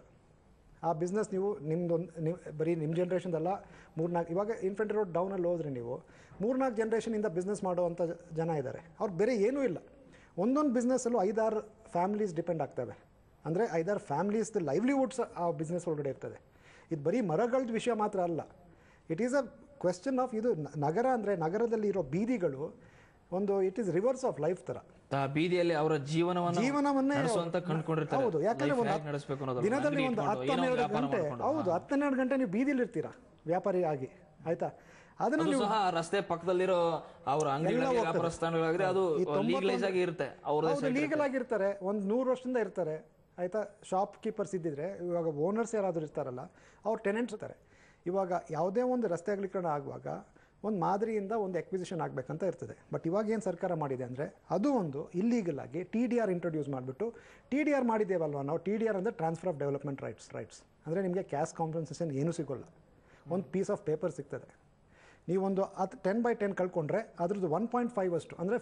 ಆ ಬಿಸ್ನೆಸ್ ನೀವು ನಿಮ್ದೊಂದು ನೀವು ಬರೀ ನಿಮ್ಮ ಜನ್ರೇಷನ್ದಲ್ಲ ಮೂರ್ನಾಲ್ಕು ಇವಾಗ ಇನ್ಫೆಂಟ್ ರೋಡ್ ಡೌನಲ್ಲಿ ಹೋದ್ರೆ ನೀವು ಮೂರ್ನಾಲ್ಕು ಜನ್ರೇಷನಿಂದ ಬಿಸ್ನೆಸ್ ಮಾಡುವಂಥ ಜನ ಇದ್ದಾರೆ ಅವ್ರಿಗೆ ಬೇರೆ ಏನೂ ಇಲ್ಲ ಒಂದೊಂದು ಬಿಸ್ನೆಸ್ಸಲ್ಲೂ ಐದಾರು ಫ್ಯಾಮಿಲೀಸ್ ಡಿಪೆಂಡ್ ಆಗ್ತವೆ ಅಂದರೆ ಐದಾರು ಫ್ಯಾಮಿಲೀಸ್ದು ಲೈವ್ಲಿಹುಡ್ಸ್ ಆ ಬಿಸ್ನೆಸ್ ಒಳಗಡೆ ಇರ್ತದೆ ಇದು ಬರೀ ಮರಗಳದ ವಿಷಯ ಮಾತ್ರ ಅಲ್ಲ it is a question of ಇದು ನ- ನಗರ ಅಂದರೆ ನಗರದಲ್ಲಿ ಇರೋ ಬೀದಿಗಳು ಒಂದು it is rivers of life ಥರ ಆ ಬೀದಿಯಲ್ಲಿ ಅವರ ಜೀವನವನ್ನು ಜೀವನವನ್ನೇ ನಡೆಸುವಂತ ಕಂಡುಕೊಂಡಿರ್ತಾರೆ ಹೌದು ಯಾಕಂದ್ರೆ Life ಒಂದು ಹೇಗ್ ನಡೆಸ್ಬೇಕು ಅನ್ನೋದು ದಿನದಲ್ಲಿ navigate ಒಂದು ಮಾಡೋದು, ಹತ್ತು ಏನೋ ಒಂದು ಹನ್ನೆರಡು ವ್ಯಾಪಾರ ಗಂಟೆ ಮಾಡ್ಕೊಂಡು. ಹೌದು ಹತ್ತು ಹನ್ನೆರಡು ಗಂಟೆ ನೀವು ಬೀದಿಲಿ ಇರ್ತೀರಾ ವ್ಯಾಪಾರಿ ಆಗಿ ಆಯ್ತಾ ಅದನ್ನ ಅದು ನೀವು ಸಹ ರಸ್ತೆ ಪಕ್ಕದಲ್ಲಿರೋ ಅವರ ಅಂಗಡಿಗಳಿಗೆ ಹೋಗ್ತದೆ. ವ್ಯಾಪಾರ ಸ್ಥಾನಗಳಾಗಿದೆ ಅದು ಈ ತೊಂಬತ್ತೊಂದು- ಲೀಗಲೈಸ್ ಆಗಿ ಇರುತ್ತೆ ಅವ್ರದೇ ಹೌದು ಲೀಗಲ್ ಆಗಿರ್ತಾರೆ ಒಂದು ನೂರು ವರ್ಷದಿಂದ ಇರ್ತಾರೆ ಆಯ್ತಾ ಶಾಪ್ ಕೀಪರ್ಸ್ ಇದ್ದಿದ್ರೆ ಇವಾಗ ಓನರ್ಸ್ ಯಾರಾದರೂ ಇರ್ತಾರಲ್ಲ ಅವ್ರು ಟೆನೆಂಟ್ಸ್ ಇರ್ತಾರೆ ಇವಾಗ ಯಾವುದೇ ಒಂದು ರಸ್ತೆ ಅಗಲೀಕರಣ ಆಗುವಾಗ ಒಂದು ಮಾದರಿಯಿಂದ ಒಂದು ಎಕ್ವಿಸಿಷನ್ ಆಗಬೇಕಂತ ಇರ್ತದೆ ಬಟ್ ಇವಾಗ ಏನು ಸರ್ಕಾರ ಮಾಡಿದೆ ಅಂದರೆ ಅದು ಒಂದು ಇಲ್ಲೀಗಲ್ ಆಗಿ ಟಿ ಡಿ ಆರ್ ಇಂಟ್ರೊಡ್ಯೂಸ್ ಮಾಡಿಬಿಟ್ಟು ಟಿ ಡಿ ಆರ್ ಮಾಡಿದ್ದೇವಲ್ವ ನಾವು ಟಿ ಡಿ ಆರ್ ಅಂದರೆ transfer of development rights rights ಅಂದರೆ ನಿಮಗೆ ಕ್ಯಾಶ್ ಕಾಂಪನ್ಸೇಷನ್ ಏನೂ ಸಿಗೋಲ್ಲ ಒಂದು ಪೀಸ್ ಆಫ್ ಪೇಪರ್ ಸಿಗ್ತದೆ ನೀವೊಂದು ಹತ್ತು ಟೆನ್ ಬೈ ಟೆನ್ ಕಳ್ಕೊಂಡ್ರೆ ಅದ್ರದ್ದು ಒನ್ ಪಾಯಿಂಟ್ ಫೈವ್ ಅಷ್ಟು ಅಂದರೆ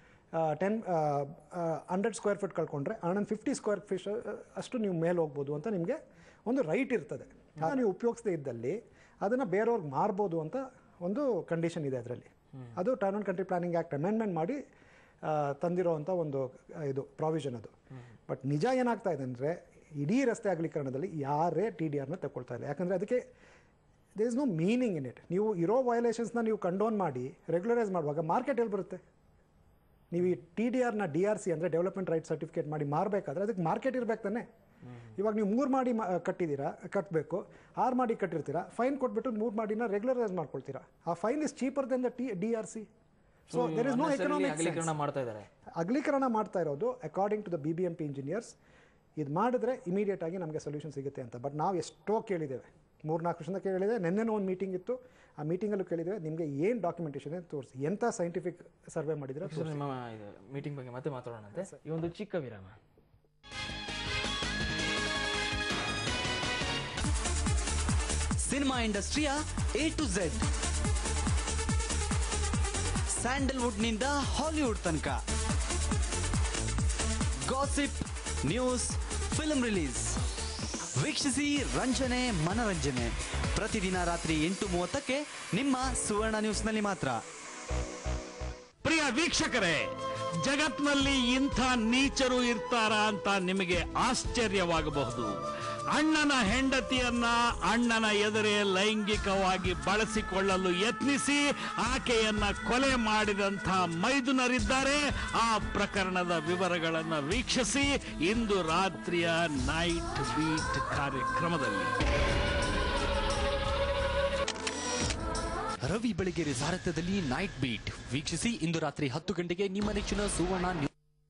ಟೆನ್ ಹಂಡ್ರೆಡ್ ಸ್ಕ್ವೇರ್ ಫೀಟ್ ಕಳ್ಕೊಂಡ್ರೆ ಹಂಡ್ರೆಡ್ ಫಿಫ್ಟಿ ಸ್ಕ್ವೇರ್ ಫೀಟ್ ಅಷ್ಟು ನೀವು ಮೇಲೆ ಹೋಗ್ಬೋದು ಅಂತ ನಿಮಗೆ ಒಂದು ರೈಟ್ ಇರ್ತದೆ ಆ ನೀವು ಉಪಯೋಗಿಸದೇ ಇದ್ದಲ್ಲಿ ಅದನ್ನು ಬೇರೆಯವ್ರಿಗೆ ಮಾರ್ಬೋದು ಅಂತ ಒಂದು ಕಂಡೀಷನ್ ಇದೆ ಅದರಲ್ಲಿ ಅದು town and country planning act amendment ಮಾಡಿ ಆ, ತಂದಿರೋವಂಥ ಒಂದು ಆ, ಇದು ಪ್ರಾವಿಷನ್ ಅದು ಬಟ್ ನಿಜ ಏನಾಗ್ತಾ ಇದೆ ಅಂದರೆ ಇಡೀ ರಸ್ತೆ ಅಗಲೀಕರಣದಲ್ಲಿ ಯಾರೇ ಟಿ ಡಿ ಆರ್ನ ತಗೊಳ್ತಾ ಇಲ್ಲ ಯಾಕಂದರೆ ಅದಕ್ಕೆ they is no meaning in it ನೀವು ಇರೋ ವಯಲೇಷನ್ಸ್ನ ನೀವು ಕಂಡೋನ್ ಮಾಡಿ ರೆಗ್ಯುಲರೈಸ್ ಮಾಡುವಾಗ ಮಾರ್ಕೆಟ್ ಎಲ್ಲಿ ಬರುತ್ತೆ ನೀವು ಈ ಟಿ ಡಿ ಆರ್ನ ಡಿ ಆರ್ ಸಿ ಅಂದರೆ ಡೆವಲಪ್ಮೆಂಟ್ ರೈಟ್ ಸರ್ಟಿಫಿಕೇಟ್ ಮಾಡಿ ಮಾರಬೇಕಾದ್ರೆ ಅದಕ್ಕೆ ಮಾರ್ಕೆಟ್ ಇರ್ಬೇಕು ತಾನೆ ಇವಾಗ ನೀವು ಮೂರು ಮಾಡಿ ಮಾ- ಕಟ್ಟಿದ್ದೀರಾ ಕಟ್ಟಬೇಕು ಆರು ಮಾಡಿ ಕಟ್ಟಿರ್ತೀರಾ ಫೈನ್ ಕೊಟ್ಬಿಟ್ಟು ಮೂರು ಮಾಡಿನ ರೆಗ್ಯುಲರೈಸ್ ಮಾಡ್ಕೊಳ್ತೀರಾ ಆ fine is cheaper than the T D R C so there is no economic ಅಗಲೀಕರಣ ಮಾಡ್ತಾ ಇದ್ದಾರೆ ಅಗಲೀಕರಣ ಮಾಡ್ತಾ ಇರೋದು according to the B B M P engineers ಇದು ಮಾಡಿದ್ರೆ ಇಮಿಡಿಯೇಟ್ ಆಗಿ ನಮಗೆ ಸೊಲ್ಯೂಷನ್ ಸಿಗುತ್ತೆ ಅಂತ ಬಟ್ ನಾವು ಎಷ್ಟೋ ಕೇಳಿದ್ದೇವೆ ಮೂರ್ನಾಲ್ಕು ವರ್ಷದಿಂದ ಕೇಳಿದೆ ನಿನ್ನೆನೂ ಒಂದು ಮೀಟಿಂಗ್ ಇತ್ತು ಆ ಮೀಟಿಂಗಲ್ಲೂ ಕೇಳಿದ್ದೇವೆ ನಿಮಗೆ ಏನು ಡಾಕ್ಯುಮೆಂಟೇಷನ್ ಇದೆ ತೋರಿಸಿ ಎಂಥ ಸೈಂಟಿಫಿಕ್ ಸರ್ವೆ ಮಾಡಿದ್ರೆ ಸರ್ ನಿಮ್ಮ ಇದು ಮೀಟಿಂಗ್ ಬಗ್ಗೆ ಮತ್ತೆ ಮಾತಾಡೋಣಂತೆ ಈ ಒಂದು ಚಿಕ್ಕ ವಿರಾಮ ಸಿನಿಮಾ ಇಂಡಸ್ಟ್ರಿಯ ಎ ಟು ಝೆಡ್ ಸ್ಯಾಂಡಲ್ವುಡ್ನಿಂದ ಹಾಲಿವುಡ್ ತನಕ ಗಾಸಿಪ್ ನ್ಯೂಸ್ ಫಿಲ್ಮ್ ರಿಲೀಸ್ ವೀಕ್ಷಿಸಿ ರಂಜನೆ ಮನರಂಜನೆ ಪ್ರತಿದಿನ ರಾತ್ರಿ ಎಂಟು ಮೂವತ್ತಕ್ಕೆ ನಿಮ್ಮ ಸುವರ್ಣ ನ್ಯೂಸ್ನಲ್ಲಿ ಮಾತ್ರ ಪ್ರಿಯ ವೀಕ್ಷಕರೇ ಜಗತ್ನಲ್ಲಿ ಇಂಥ ನೀಚರು ಇರ್ತಾರ ಅಂತ ನಿಮಗೆ ಆಶ್ಚರ್ಯವಾಗಬಹುದು ಅಣ್ಣನ ಹೆಂಡತಿಯನ್ನ ಅಣ್ಣನ ಎದುರೇ ಲೈಂಗಿಕವಾಗಿ ಬಳಸಿಕೊಳ್ಳಲು ಯತ್ನಿಸಿ ಆಕೆಯನ್ನ ಕೊಲೆ ಮಾಡಿದಂಥ ಮೈದುನರಿದ್ದಾರೆ ಆ ಪ್ರಕರಣದ ವಿವರಗಳನ್ನು ವೀಕ್ಷಿಸಿ ಇಂದು ರಾತ್ರಿಯ ನೈಟ್ ಬೀಟ್ ಕಾರ್ಯಕ್ರಮದಲ್ಲಿ ರವಿ ಬೆಳಗೆರೆ ಸಾರಥ್ಯದಲ್ಲಿ ನೈಟ್ ಬೀಟ್ ವೀಕ್ಷಿಸಿ ಇಂದು ರಾತ್ರಿ ಹತ್ತು ಗಂಟೆಗೆ ನಿಮ್ಮ ನೆಚ್ಚಿನ ಸುವರ್ಣ ನ್ಯೂಸ್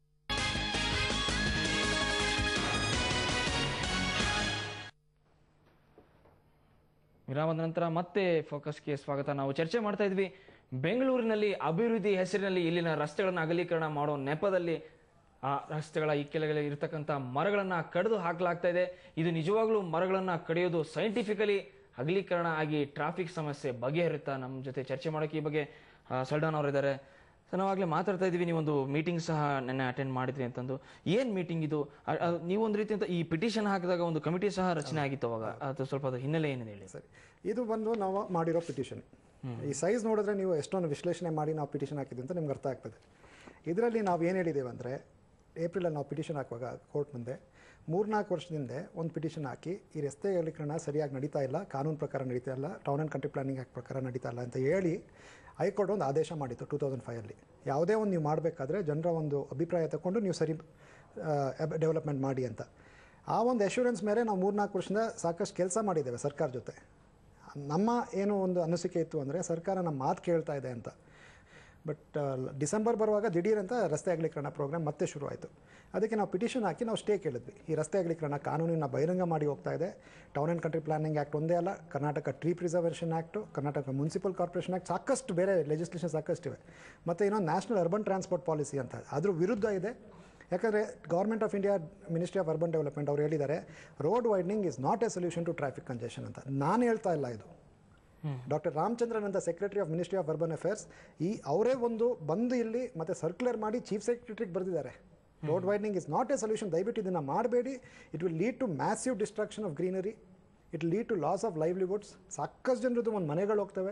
ವಿರಾಮದ ನಂತರ ಮತ್ತೆ ಫೋಕಸ್ಗೆ ಸ್ವಾಗತ ನಾವು ಚರ್ಚೆ ಮಾಡ್ತಾ ಇದ್ವಿ ಬೆಂಗಳೂರಿನಲ್ಲಿ ಅಭಿವೃದ್ಧಿ ಹೆಸರಿನಲ್ಲಿ ಇಲ್ಲಿನ ರಸ್ತೆಗಳನ್ನು ಅಗಲೀಕರಣ ಮಾಡೋ ನೆಪದಲ್ಲಿ ಆ ರಸ್ತೆಗಳ ಇಕ್ಕೆಲೆಗಳಲ್ಲಿ ಇರತಕ್ಕಂಥ ಮರಗಳನ್ನ ಕಡಿದು ಹಾಕಲಾಗ್ತಾ ಇದೆ ಇದು ನಿಜವಾಗ್ಲೂ ಮರಗಳನ್ನ ಕಡಿಯೋದು ಸೈಂಟಿಫಿಕಲಿ ಅಗಲೀಕರಣ ಆಗಿ ಟ್ರಾಫಿಕ್ ಸಮಸ್ಯೆ ಬಗೆಹರುತ್ತಾ ನಮ್ಮ ಜೊತೆ ಚರ್ಚೆ ಮಾಡೋಕೆ ಈ ಬಗ್ಗೆ ಆ, ಸಲ್ಡಾನ್ ಅವರಿದ್ದಾರೆ ಸೊ ನಾವಾಗಲೇ ಮಾತಾಡ್ತಾ ಇದ್ವಿ ನೀವೊಂದು ಮೀಟಿಂಗ್ ಸಹ ನೆನ್ನೆ ಅಟೆಂಡ್ ಮಾಡಿದ್ರಿ ಅಂತಂದು ಏನ್ ಮೀಟಿಂಗ್ ಇದು ಅ- ಅ- ನೀವೊಂದು ರೀತಿಯಿಂದ ಈ ಪಿಟಿಷನ್ ಹಾಕಿದಾಗ ಒಂದು ಕಮಿಟಿ ಸಹ ರಚನೆ ಆಗಿತ್ತು ಅವಾಗ ಅದು ಸ್ವಲ್ಪ ಅದು ಹಿನ್ನೆಲೆ ಏನಿದೆ ಹೇಳಿ ಸರಿ ಇದು ಬಂದು ನಾವು ಮಾಡಿರೋ ಪಿಟಿಷನ್ ಈ ಸೈಜ್ ನೋಡಿದ್ರೆ ನೀವು ಎಷ್ಟೊಂದು ವಿಶ್ಲೇಷಣೆ ಮಾಡಿ ನಾವು ಪಿಟಿಷನ್ ಹಾಕಿದ್ವಿ ಅಂತ ನಿಮ್ಗೆ ಅರ್ಥ ಆಗ್ತದೆ ಇದರಲ್ಲಿ ನಾವು ಏನು ಹೇಳಿದ್ದೇವೆ ಅಂದರೆ ಏಪ್ರಿಲಲ್ಲಿ ನಾವು ಪಿಟಿಷನ್ ಹಾಕುವಾಗ ಕೋರ್ಟ್ ಮುಂದೆ ಮೂರ್ನಾಲ್ಕು ವರ್ಷದಿಂದ ಒಂದು ಪಿಟಿಷನ್ ಹಾಕಿ ಈ ರಸ್ತೆ ಅಗಲೀಕರಣ ಸರಿಯಾಗಿ ನಡೀತಾ ಇಲ್ಲ ಕಾನೂನು ಪ್ರಕಾರ ನಡೀತಾ ಇಲ್ಲ town and country planning act ಪ್ರಕಾರ ನಡೀತಾ ಇಲ್ಲ ಅಂತ ಹೇಳಿ ಹೈಕೋರ್ಟ್ ಒಂದು ಆದೇಶ ಮಾಡಿತ್ತು ಟೂ ತೌಸಂಡ್ ಫೈವಲ್ಲಿ ಯಾವುದೇ ಒಂದು ನೀವು ಮಾಡಬೇಕಾದ್ರೆ ಜನರ ಒಂದು ಅಭಿಪ್ರಾಯ ತಗೊಂಡು ನೀವು ಸರಿ ಡೆವಲಪ್ಮೆಂಟ್ ಮಾಡಿ ಅಂತ ಆ ಒಂದು ಅಶ್ಯೂರೆನ್ಸ್ ಮೇಲೆ ನಾವು ಮೂರ್ನಾಲ್ಕು ವರ್ಷದಿಂದ ಸಾಕಷ್ಟು ಕೆಲಸ ಮಾಡಿದ್ದೇವೆ ಸರ್ಕಾರ ಜೊತೆ ನಮ್ಮ ಏನು ಒಂದು ಅನಿಸಿಕೆ ಇತ್ತು ಅಂದರೆ ಸರ್ಕಾರ ನಮ್ಮ ಮಾತು ಕೇಳ್ತಾ ಇದೆ ಅಂತ ಬಟ್ ಡಿಸೆಂಬರ್ ಬರುವಾಗ ದಿಢೀರ್ ಅಂತ ರಸ್ತೆ ಅಗಲೀಕರಣ ಪ್ರೋಗ್ರಾಮ್ ಮತ್ತೆ ಶುರು ಆಯಿತು ಅದಕ್ಕೆ ನಾವು ಪಿಟಿಷನ್ ಹಾಕಿ ನಾವು ಸ್ಟೇ ಕೇಳಿದ್ವಿ ಈ ರಸ್ತೆ ಅಗಲೀಕರಣ ಕಾನೂನಿನ ಬಹಿರಂಗ ಮಾಡಿ ಹೋಗ್ತಾ ಇದೆ town and country planning act ಒಂದೇ ಅಲ್ಲ Karnataka tree preservation act Karnataka municipal corporation act ಸಾಕಷ್ಟು ಬೇರೆ ಲೆಜಿಸ್ಲೇಷನ್ ಸಾಕಷ್ಟಿವೆ ಮತ್ತು ಇನ್ನೊಂದು ನ್ಯಾಷನಲ್ ಅರ್ಬನ್ ಟ್ರಾನ್ಸ್ಪೋರ್ಟ್ ಪಾಲಿಸಿ ಅಂತ ಅದ್ರ ವಿರುದ್ಧ ಇದೆ ಯಾಕಂದರೆ government of India ministry of urban development ಅವ್ರು ಹೇಳಿದ್ದಾರೆ road widening is not a solution to traffic congestion ಅಂತ ನಾನು ಹೇಳ್ತಾ ಇಲ್ಲ ಇದು ಡಾಕ್ಟರ್ ರಾಮಚಂದ್ರನ್ ಅಂತ secretary of ministry of urban affairs ಈ ಅವರೇ ಒಂದು ಬಂದು ಇಲ್ಲಿ ಮತ್ತೆ ಸರ್ಕ್ಯುಲರ್ ಮಾಡಿ ಚೀಫ್ ಸೆಕ್ರೆಟರಿಗೆ ಬರೆದಿದ್ದಾರೆ road widening is not a solution ದಯವಿಟ್ಟು ಇದನ್ನು ಮಾಡಬೇಡಿ it will lead to massive destruction of greenery it lead to loss of livelihoods ಸಾಕಷ್ಟು ಜನರದ್ದು ಒಂದು ಮನೆಗಳು ಹೋಗ್ತವೆ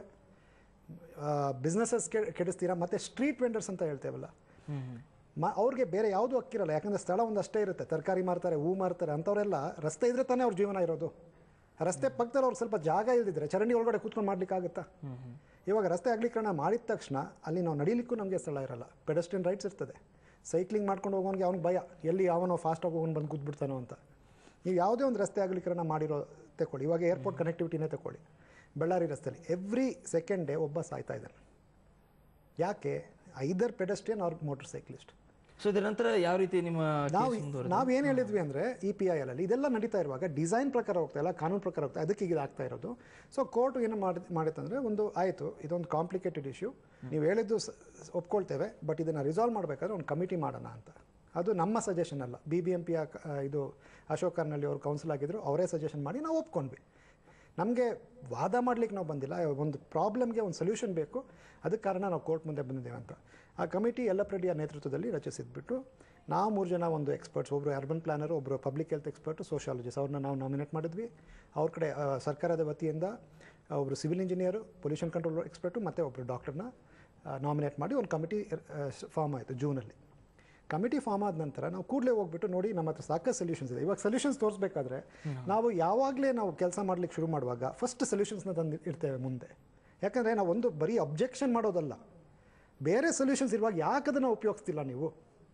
ಬಿಸ್ನೆಸಸ್ ಕೆಡಿಸ್ತೀರಾ ಮತ್ತು ಸ್ಟ್ರೀಟ್ ವೆಂಡರ್ಸ್ ಅಂತ ಹೇಳ್ತೇವಲ್ಲ ಮ ಅವ್ರಿಗೆ ಬೇರೆ ಯಾವುದೂ ಹಕ್ಕಿರಲ್ಲ ಯಾಕಂದರೆ ಸ್ಥಳ ಒಂದಷ್ಟೇ ಇರುತ್ತೆ ತರಕಾರಿ ಮಾರ್ತಾರೆ ಹೂ ಮಾರ್ತಾರೆ ಅಂಥವರೆಲ್ಲ ರಸ್ತೆ ಇದ್ರೆ ತಾನೇ ಅವ್ರ ಜೀವನ ಇರೋದು ರಸ್ತೆ ಪಕ್ಕದಲ್ಲಿ ಅವ್ರಿಗೆ ಸ್ವಲ್ಪ ಜಾಗ ಇಲ್ದಿದ್ರೆ ಚರಂಡಿ ಒಳಗಡೆ ಕೂತ್ಕೊಂಡು ಮಾಡ್ಲಿಕ್ಕಾಗುತ್ತಾ ಇವಾಗ ರಸ್ತೆ ಅಗಲೀಕರಣ ಮಾಡಿದ ತಕ್ಷಣ ಅಲ್ಲಿ ನಾವು ನಡೀಲಿಕ್ಕೂ ನಮಗೆ ಸ್ಥಳ ಇರಲ್ಲ ಪೆಡಸ್ಟ್ರಿಯನ್ ರೈಟ್ಸ್ ಇರ್ತದೆ ಸೈಕ್ಲಿಂಗ್ ಮಾಡ್ಕೊಂಡು ಹೋಗೋನಿಗೆ ಅವ್ನಿಗೆ ಭಯ ಎಲ್ಲಿ ಯಾವನೋ ಫಾಸ್ಟಾಗಿ ಹೋಗೋನು ಬಂದು ಕೂತ್ಬಿಡ್ತಾನೋ ಅಂತ ನೀವು ಯಾವುದೇ ಒಂದು ರಸ್ತೆ ಅಗಲೀಕರಣ ಮಾಡಿರೋ ತಗೊಳ್ಳಿ ಇವಾಗ ಏರ್ಪೋರ್ಟ್ ಕನೆಕ್ಟಿವಿಟಿನೇ ತಗೊಳ್ಳಿ ಬಳ್ಳಾರಿ ರಸ್ತೆಯಲ್ಲಿ ಎವ್ರಿ ಸೆಕೆಂಡ್ ಡೇ ಒಬ್ಬ ಸಾಯ್ತಾ ಇದ್ದಾನೆ ಯಾಕೆ either pedestrian or motor cyclist so ಇದರ ನಂತರ ಯಾವ ರೀತಿ ನಿಮ್ಮ ನಾವು case ಮುಂದುವರೆದ? ನಾವು ಏನು ಹೇಳಿದ್ವಿ ಅಂದರೆ ಇ ಪಿ ಐ ಅಲ್ಲಿ ಇದೆಲ್ಲ ನಡೀತಾ ಇರುವಾಗ ಡಿಸೈನ್ ಪ್ರಕಾರ ಹೋಗ್ತಾ ಇಲ್ಲ ಕಾನೂನು ಪ್ರಕಾರ ಹೋಗ್ತಾ ಅದಕ್ಕೆ ಈಗ ಆಗ್ತಾ ಇರೋದು ಸೊ ಕೋರ್ಟ್ ಏನು ಮಾಡಿ ಮಾಡಿತ್ತಂದ್ರೆ ಒಂದು ಆಯಿತು ಇದೊಂದು ಕಾಂಪ್ಲಿಕೇಟೆಡ್ ಇಶ್ಯೂ ನೀವು ಹೇಳಿದ್ದು ಸ- ಒಪ್ಕೊಳ್ತೇವೆ ಬಟ್ ಇದನ್ನು ರಿಸಾಲ್ವ್ ಮಾಡಬೇಕಾದ್ರೆ ಒಂದು ಕಮಿಟಿ ಮಾಡೋಣ ಅಂತ ಅದು ನಮ್ಮ ಸಜೆಷನ್ ಅಲ್ಲ ಬಿ ಬಿ ಎಂ ಪಿಯ ಇದು ಅಶೋಕ್ ಕಾರ್ನಲ್ಲಿ ಅವರು ಕೌನ್ಸಿಲ್ ಆಗಿದ್ರು ಅವರೇ ಸಜೆಷನ್ ಮಾಡಿ ನಾವು ಒಪ್ಕೊಂಡ್ವಿ ನಮಗೆ ವಾದ ಮಾಡ್ಲಿಕ್ಕೆ ನಾವು ಬಂದಿಲ್ಲ ಒಂದು ಪ್ರಾಬ್ಲಮ್ಗೆ ಒಂದು ಸೊಲ್ಯೂಷನ್ ಬೇಕು ಅದಕ್ಕೆ ಕಾರಣ ನಾವು ಕೋರ್ಟ್ ಮುಂದೆ ಬಂದಿದ್ದೇವೆ ಅಂತ ಆ ಕಮಿಟಿ ಯಲ್ಲಪ್ರೆಡ್ಡಿಯ ನೇತೃತ್ವದಲ್ಲಿ ರಚಿಸಿದ್ಬಿಟ್ಟು ನಾವು ಮೂರು ಜನ ಒಂದು ಎಕ್ಸ್ಪರ್ಟ್ಸ್ ಒಬ್ಬರು ಅರ್ಬನ್ ಪ್ಲಾನರು ಒಬ್ಬರು ಪಬ್ಲಿಕ್ ಹೆಲ್ತ್ ಎಕ್ಸ್ಪರ್ಟು ಸೋಷಿಯಾಲಜಿಸ್ಟ್ ಅವ್ರನ್ನ ನಾವು ನಾಮಿನೇಟ್ ಮಾಡಿದ್ವಿ ಅವ್ರ ಕಡೆ ಆ, ಸರ್ಕಾರದ ವತಿಯಿಂದ ಒಬ್ಬರು civil engineer pollution control expert ಮತ್ತು ಒಬ್ಬರು ಡಾಕ್ಟರ್ನ ನಾಮಿನೇಟ್ ಮಾಡಿ ಒಂದು ಕಮಿಟಿ ಫಾರ್ಮ್ ಆಯಿತು ಜೂನಲ್ಲಿ ಕಮಿಟಿ ಫಾರ್ಮ್ ಆದ ನಂತರ ನಾವು ಕೂಡಲೇ ಹೋಗ್ಬಿಟ್ಟು ನೋಡಿ ನಮ್ಮ ಹತ್ರ ಸಾಕಷ್ಟು ಸೊಲ್ಯೂಷನ್ಸ್ ಇದೆ ಇವಾಗ ಸೊಲ್ಯೂಷನ್ಸ್ ತೋರಿಸ್ಬೇಕಾದ್ರೆ ನಾವು ಯಾವಾಗಲೇ ನಾವು ಕೆಲಸ ಮಾಡ್ಲಿಕ್ಕೆ ಶುರು ಮಾಡುವಾಗ ಫಸ್ಟ್ ಸೊಲ್ಯೂಷನ್ಸ್ನ ತಂದು ಇಡ್ತೇವೆ ಮುಂದೆ ಯಾಕಂದರೆ ನಾವು ಒಂದು ಬರೀ ಅಬ್ಜೆಕ್ಷನ್ ಮಾಡೋದಲ್ಲ ಬೇರೆ ಸೊಲ್ಯೂಷನ್ಸ್ ಇರುವಾಗ ಯಾಕೆ ಅದನ್ನು ಉಪಯೋಗಿಸ್ತಿಲ್ಲ ನೀವು